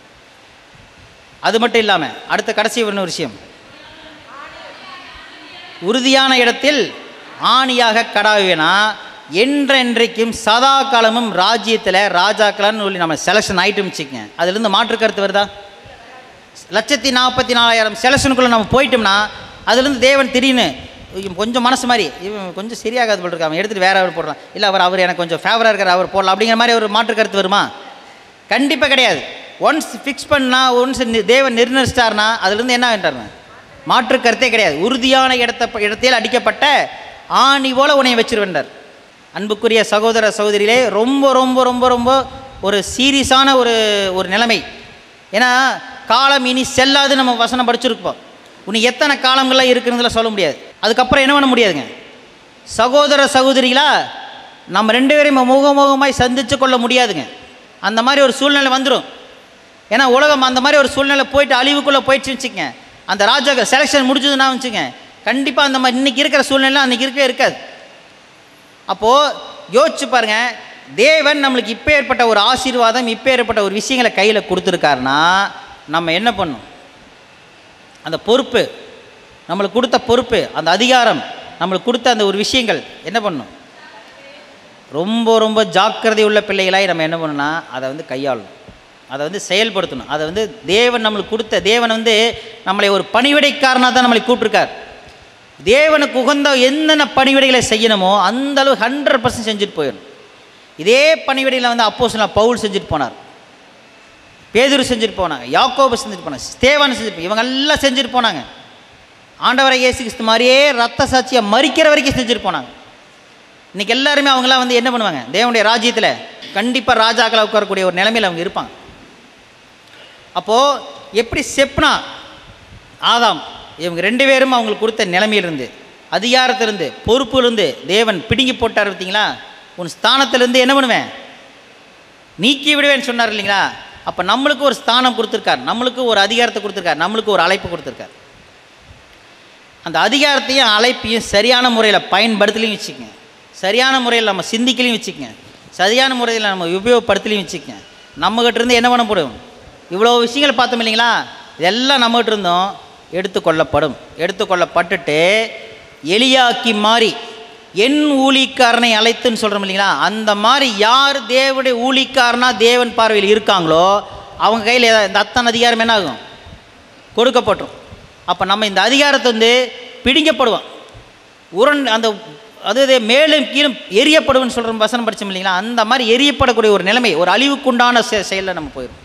அது மட்டும் இல்லாமல் அடுத்த கடைசி ஒரு விஷயம் உறுதியான இடத்தில் ஆணியாக கடாவேனா என்றென்றைக்கும் சதா காலமும் ராஜ்யத்தில் ராஜாக்களான்னு சொல்லி நம்ம செலெக்ஷன் ஆகிட்டு வச்சுக்கங்க அதுலேருந்து மாற்று கருத்து வருதா லட்சத்தி நாற்பத்தி நாலாயிரம் செலெக்ஷனுக்குள்ளே நம்ம போயிட்டோம்னா அதுலேருந்து தேவன் திடீர்னு இவன் கொஞ்சம் மனசு மாதிரி இவன் கொஞ்சம் சரியாகாது போல் இருக்கு அவன் எடுத்துகிட்டு வேற அவர் போடுறான் இல்லை அவர் அவர் எனக்கு கொஞ்சம் ஃபேவராக இருக்கார் அவர் போடலாம் அப்படிங்கிற மாதிரி ஒரு மாற்று கருத்து வருமா கண்டிப்பாக கிடையாது ஒன்ஸ் ஃபிக்ஸ் பண்ணா ஒன்ஸ் தேவன் நிர்ணயிச்சிட்டார்னா அதுலேருந்து என்ன வேண்டாருங்க மாற்று கருத்தே கிடையாது உறுதியான இடத்த இடத்தில் அடிக்கப்பட்ட ஆணி போல உன்னை வச்சிருவேண்டார் அன்புக்குரிய சகோதர சகோதரிகளே ரொம்ப ரொம்ப ரொம்ப ரொம்ப ஒரு சீரியஸான ஒரு ஒரு நிலைமை ஏன்னா காலம் இனி செல்லாது நம்ம வசனம் படிச்சிருப்போம் உனி எத்தனை காலங்கள்லாம் இருக்குறதுல சொல்ல முடியாது அதுக்கப்புறம் என்ன பண்ண முடியாதுங்க சகோதர சகோதரிகளா நம்ம ரெண்டு பேரையும் முகமுகமாய் சந்தித்து கொள்ள முடியாதுங்க அந்த மாதிரி ஒரு சூழ்நிலை வந்துடும் ஏன்னா உலகம் அந்த மாதிரி ஒரு சூழ்நிலை போயிட்டு அழிவுக்குள்ளே போயிடுச்சு வச்சுக்கங்க அந்த ராஜாக்கள் செலெக்ஷன் முடிஞ்சதுன்னா வச்சுங்க கண்டிப்பாக அந்த மாதிரி இன்றைக்கி இருக்கிற சூழ்நிலை அன்றைக்கி இருக்கவே இருக்காது அப்போது யோசிச்சு பாருங்க தேவன் நம்மளுக்கு இப்போ ஏற்பட்ட ஒரு ஆசீர்வாதம் இப்போ ஏற்பட்ட ஒரு விஷயங்களை கையில் கொடுத்துருக்காருன்னா நம்ம என்ன பண்ணும் அந்த பொறுப்பு நம்மளுக்கு கொடுத்த பொறுப்பு அந்த அதிகாரம் நம்மளுக்கு கொடுத்த அந்த ஒரு விஷயங்கள் என்ன பண்ணும் ரொம்ப ரொம்ப ஜாக்கிரதை உள்ள பிள்ளைகளாய் நம்ம என்ன பண்ணணும்னா அதை வந்து கையாளணும் அதை வந்து செயல்படுத்தணும் அதை வந்து தேவன் நம்மளுக்கு கொடுத்த தேவன் வந்து நம்மளை ஒரு பணிவிடைக்காரனாக தான் நம்மளை கூப்பிட்ருக்கார் தேவனுக்கு உகந்த என்னென்ன பணிவிடைகளை செய்யணுமோ அந்த அளவு ஹண்ட்ரட் பர்சன்ட் செஞ்சுட்டு போயிடணும் இதே பணிவிடையில் வந்து அப்போ பவுல் செஞ்சுட்டு போனார் பேதுரு செஞ்சுட்டு போனாங்க யாக்கோபு செஞ்சுட்டு போனாங்க ஸ்தேவான் செஞ்சுட்டு போ- இவங்க எல்லாம் செஞ்சுட்டு போனாங்க ஆண்டவரை இயேசு கிறிஸ்து மாதிரியே ரத்த சாட்சியை மறிக்கிற வரைக்கும் செஞ்சுட்டு போனாங்க இன்னைக்கு எல்லாருமே அவங்களாம் வந்து என்ன பண்ணுவாங்க தேவனுடைய ராஜ்யத்தில் கண்டிப்பாக ராஜாக்களை உட்காரக்கூடிய ஒரு நிலைமையில் அவங்க இருப்பாங்க அப்போது எப்படி செப்னா ஆதாம் இவங்க ரெண்டு பேரும் அவங்களுக்கு கொடுத்த நிலைமையிலிருந்து அதிகாரத்திலிருந்து பொறுப்பிலிருந்து தேவன் பிடுங்கி போட்டார் பார்த்தீங்களா உன் ஸ்தானத்திலிருந்து என்ன பண்ணுவேன் நீக்கி விடுவேன்னு சொன்னார் இல்லைங்களா அப்போ நம்மளுக்கு ஒரு ஸ்தானம் கொடுத்துருக்கார் நம்மளுக்கு ஒரு அதிகாரத்தை கொடுத்துருக்கார் நம்மளுக்கு ஒரு அழைப்பு கொடுத்துருக்கார் அந்த அதிகாரத்தையும் அழைப்பையும் சரியான முறையில் பயன்படுத்தலையும் வச்சுக்கங்க சரியான முறையில் நம்ம சிந்திக்கலையும் வச்சுக்கங்க சரியான முறையில் நம்ம உபயோகப்படுத்தலையும் வச்சுக்கங்க நம்மகிட்ட இருந்து என்ன பண்ணப்படும் இவ்வளோ விஷயங்கள் பார்த்தோம் இல்லைங்களா இதெல்லாம் நம்மகிட்ட இருந்தும் எடுத்துக்கொள்ளப்படும் எடுத்துக்கொள்ளப்பட்டுட்டு எலியாக்கி மாறி என் ஊழிக்காரனை அழைத்துன்னு சொல்கிறோம் இல்லைங்களா அந்த மாதிரி யார் தேவனுடைய ஊழிக்காரனா தேவன் பார்வையில் இருக்காங்களோ அவங்க கையில் ஏதாவது இந்த அத்தனை அதிகாரம் என்ன ஆகும் கொடுக்கப்பட்டோம் அப்போ நம்ம இந்த அதிகாரத்தை வந்து பிடிங்கப்படுவோம் உரண் அந்த அதாவது மேலும் கீழும் எரியப்படுவோம்னு சொல்கிற வசனம் படித்தோம் இல்லைங்களா அந்த மாதிரி எரியப்படக்கூடிய ஒரு நிலைமை ஒரு அழிவுக்குண்டான செ செயலில் நம்ம போயிடும்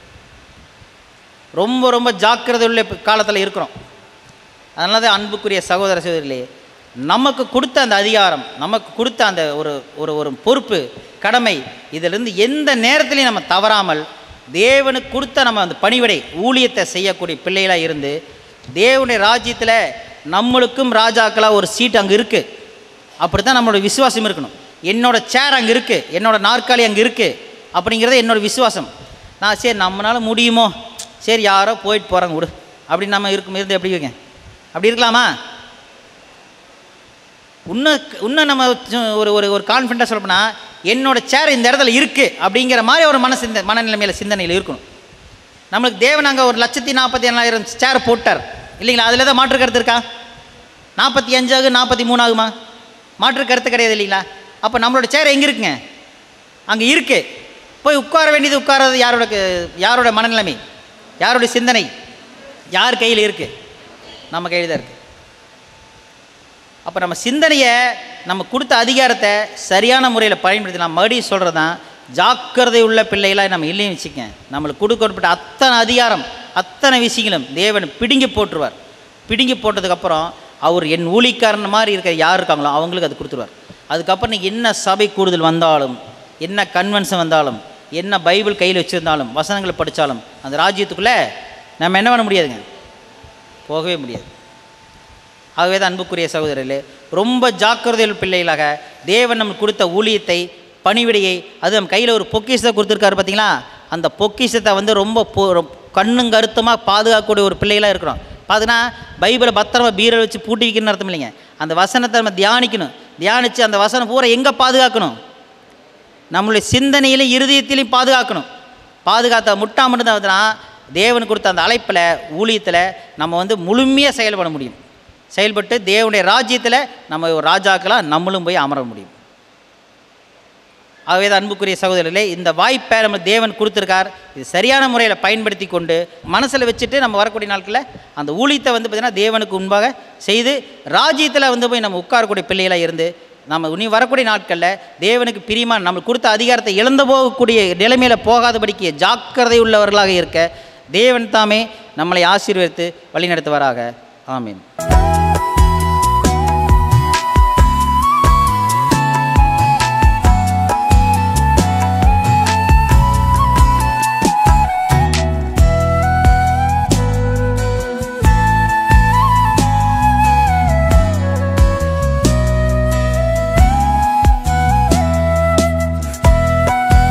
ரொம்ப ரொம்ப ஜாக்கிரதை உள்ள காலத்தில் இருக்கிறோம் அதனால தான் அன்புக்குரிய சகோதர சகோதரிகளே நமக்கு கொடுத்த அந்த அதிகாரம் நமக்கு கொடுத்த அந்த ஒரு ஒரு ஒரு பொறுப்பு கடமை இதிலிருந்து எந்த நேரத்திலையும் நம்ம தவறாமல் தேவனுக்கு கொடுத்த நம்ம அந்த பணிவிடை ஊழியத்தை செய்யக்கூடிய பிள்ளைகளாக இருந்து தேவனுடைய ராஜ்யத்தில் நம்மளுக்கும் ராஜாக்களாக ஒரு சீட் அங்கே இருக்குது அப்படி தான் நம்மளோட விசுவாசம் இருக்கணும் என்னோட சேர் அங்கே இருக்குது என்னோட நாற்காலி அங்கே இருக்குது அப்படிங்கிறது என்னோட விசுவாசம் நான் சரி நம்மளால முடியுமோ சரி யாரோ போயிட்டு போகிறாங்க விடு அப்படின்னு நம்ம இருக்கும் இருந்து எப்படி வைங்க அப்படி இருக்கலாமா இன்னும் இன்னும் நம்ம சு- ஒரு ஒரு ஒரு கான்ஃபிடண்ட்டாக சொல்லப்போனால் என்னோட சேர் இந்த இடத்துல இருக்குது அப்படிங்கிற மாதிரி ஒரு மன சிந்த மனநிலைமையில் சிந்தனையில் இருக்கணும் நம்மளுக்கு தேவன் அங்கே ஒரு லட்சத்தி நாற்பத்தி ஏழாயிரம் சேர் போட்டார் இல்லைங்களா அதில் ஏதாவது மாற்று கருத்து இருக்கா நாற்பத்தி அஞ்சாகு நாற்பத்தி மூணு ஆகுமா மாற்று கருத்து கிடையாது இல்லைங்களா அப்போ நம்மளோட சேர் எங்கே இருக்குங்க அங்கே இருக்குது போய் உட்கார வேண்டியது உட்கார்றது யாரோட க- யாரோட மனநிலைமை யாரோட சிந்தனை யார் கையில் இருக்குது நம்ம கையில் தான் இருக்குது அப்போ நம்ம சிந்தனையை நம்ம கொடுத்த அதிகாரத்தை சரியான முறையில் பயன்படுத்தி நான் மறுபடியும் சொல்கிறது தான் ஜாக்கிரதை உள்ள பிள்ளைகளாக நம்ம இல்லைன்னு வச்சுக்கங்க நம்மளுக்கு கொடுக்கப்பட்ட அத்தனை அதிகாரம் அத்தனை விஷயங்களும் தேவன் பிடுங்கி போட்டுருவார் பிடுங்கி போட்டதுக்கப்புறம் அவர் என் ஊழிக்காரன் மாதிரி இருக்கிற யார் இருக்காங்களோ அவங்களுக்கு அது கொடுத்துருவார் அதுக்கப்புறம் நீங்கள் என்ன சபை கூடுதல் வந்தாலும் என்ன கன்வென்ஷன் வந்தாலும் என்ன பைபிள் கையில் வச்சுருந்தாலும் வசனங்களை படித்தாலும் அந்த ராஜ்யத்துக்குள்ளே நம்ம என்ன பண்ண முடியாதுங்க போகவே முடியாது ஆகவே தான் அன்புக்குரிய சகோதரர்களே ரொம்ப ஜாக்கிரதையுள்ள பிள்ளைகளாக தேவன் நமக்கு கொடுத்த ஊழியத்தை பணிவிடையை அது நம்ம கையில் ஒரு பொக்கிஷத்தை கொடுத்துருக்காரு பார்த்தீங்களா அந்த பொக்கிஷத்தை வந்து ரொம்ப பொ ரொ- கண்ணும் கருத்துமாக பாதுகாக்கக்கூடிய ஒரு பிள்ளைகளாக இருக்கிறோம் பார்த்தீங்கன்னா பைபிளை பத்திரமா பீரல் வச்சு பூட்டி வைக்கணும்னு அர்த்தம் இல்லைங்க அந்த வசனத்தை நம்ம தியானிக்கணும் தியானித்து அந்த வசனம் பூரா எங்கே பாதுகாக்கணும் நம்மளுடைய சிந்தனையிலும் இருதயத்திலையும் பாதுகாக்கணும் பாதுகாத்த முட்டா மட்டும்தான் வந்துன்னா தேவன் கொடுத்த அந்த அழைப்பில் ஊழியத்தில் நம்ம வந்து முழுமையாக செயல்பட முடியும் செயல்பட்டு தேவனுடைய ராஜ்யத்தில் நம்ம ஒரு ராஜாக்களாக நம்மளும் போய் அமர முடியும் ஆகவே தான் அன்புக்குரிய சகோதரர்களே இந்த வாய்ப்பை நம்ம தேவன் கொடுத்துருக்கார் இது சரியான முறையில் பயன்படுத்தி கொண்டு மனசில் வச்சுட்டு நம்ம வரக்கூடிய நாட்களில் அந்த ஊழியத்தை வந்து பார்த்திங்கன்னா தேவனுக்கு முன்பாக செய்து ராஜ்யத்தில் வந்து போய் நம்ம உட்காரக்கூடிய பிள்ளைகளாக இருந்து நம்ம இனி வரக்கூடிய நாட்களில் தேவனுக்கு பிரியமாக நம்ம கொடுத்த அதிகாரத்தை இழந்து போகக்கூடிய நிலைமையில் போகாதபடிக்கு ஜாக்கிரதை உள்ளவர்களாக இருக்க தேவன் தாமே நம்மளை ஆசீர்வதித்து வழிநடத்துவாராக ஆமீன்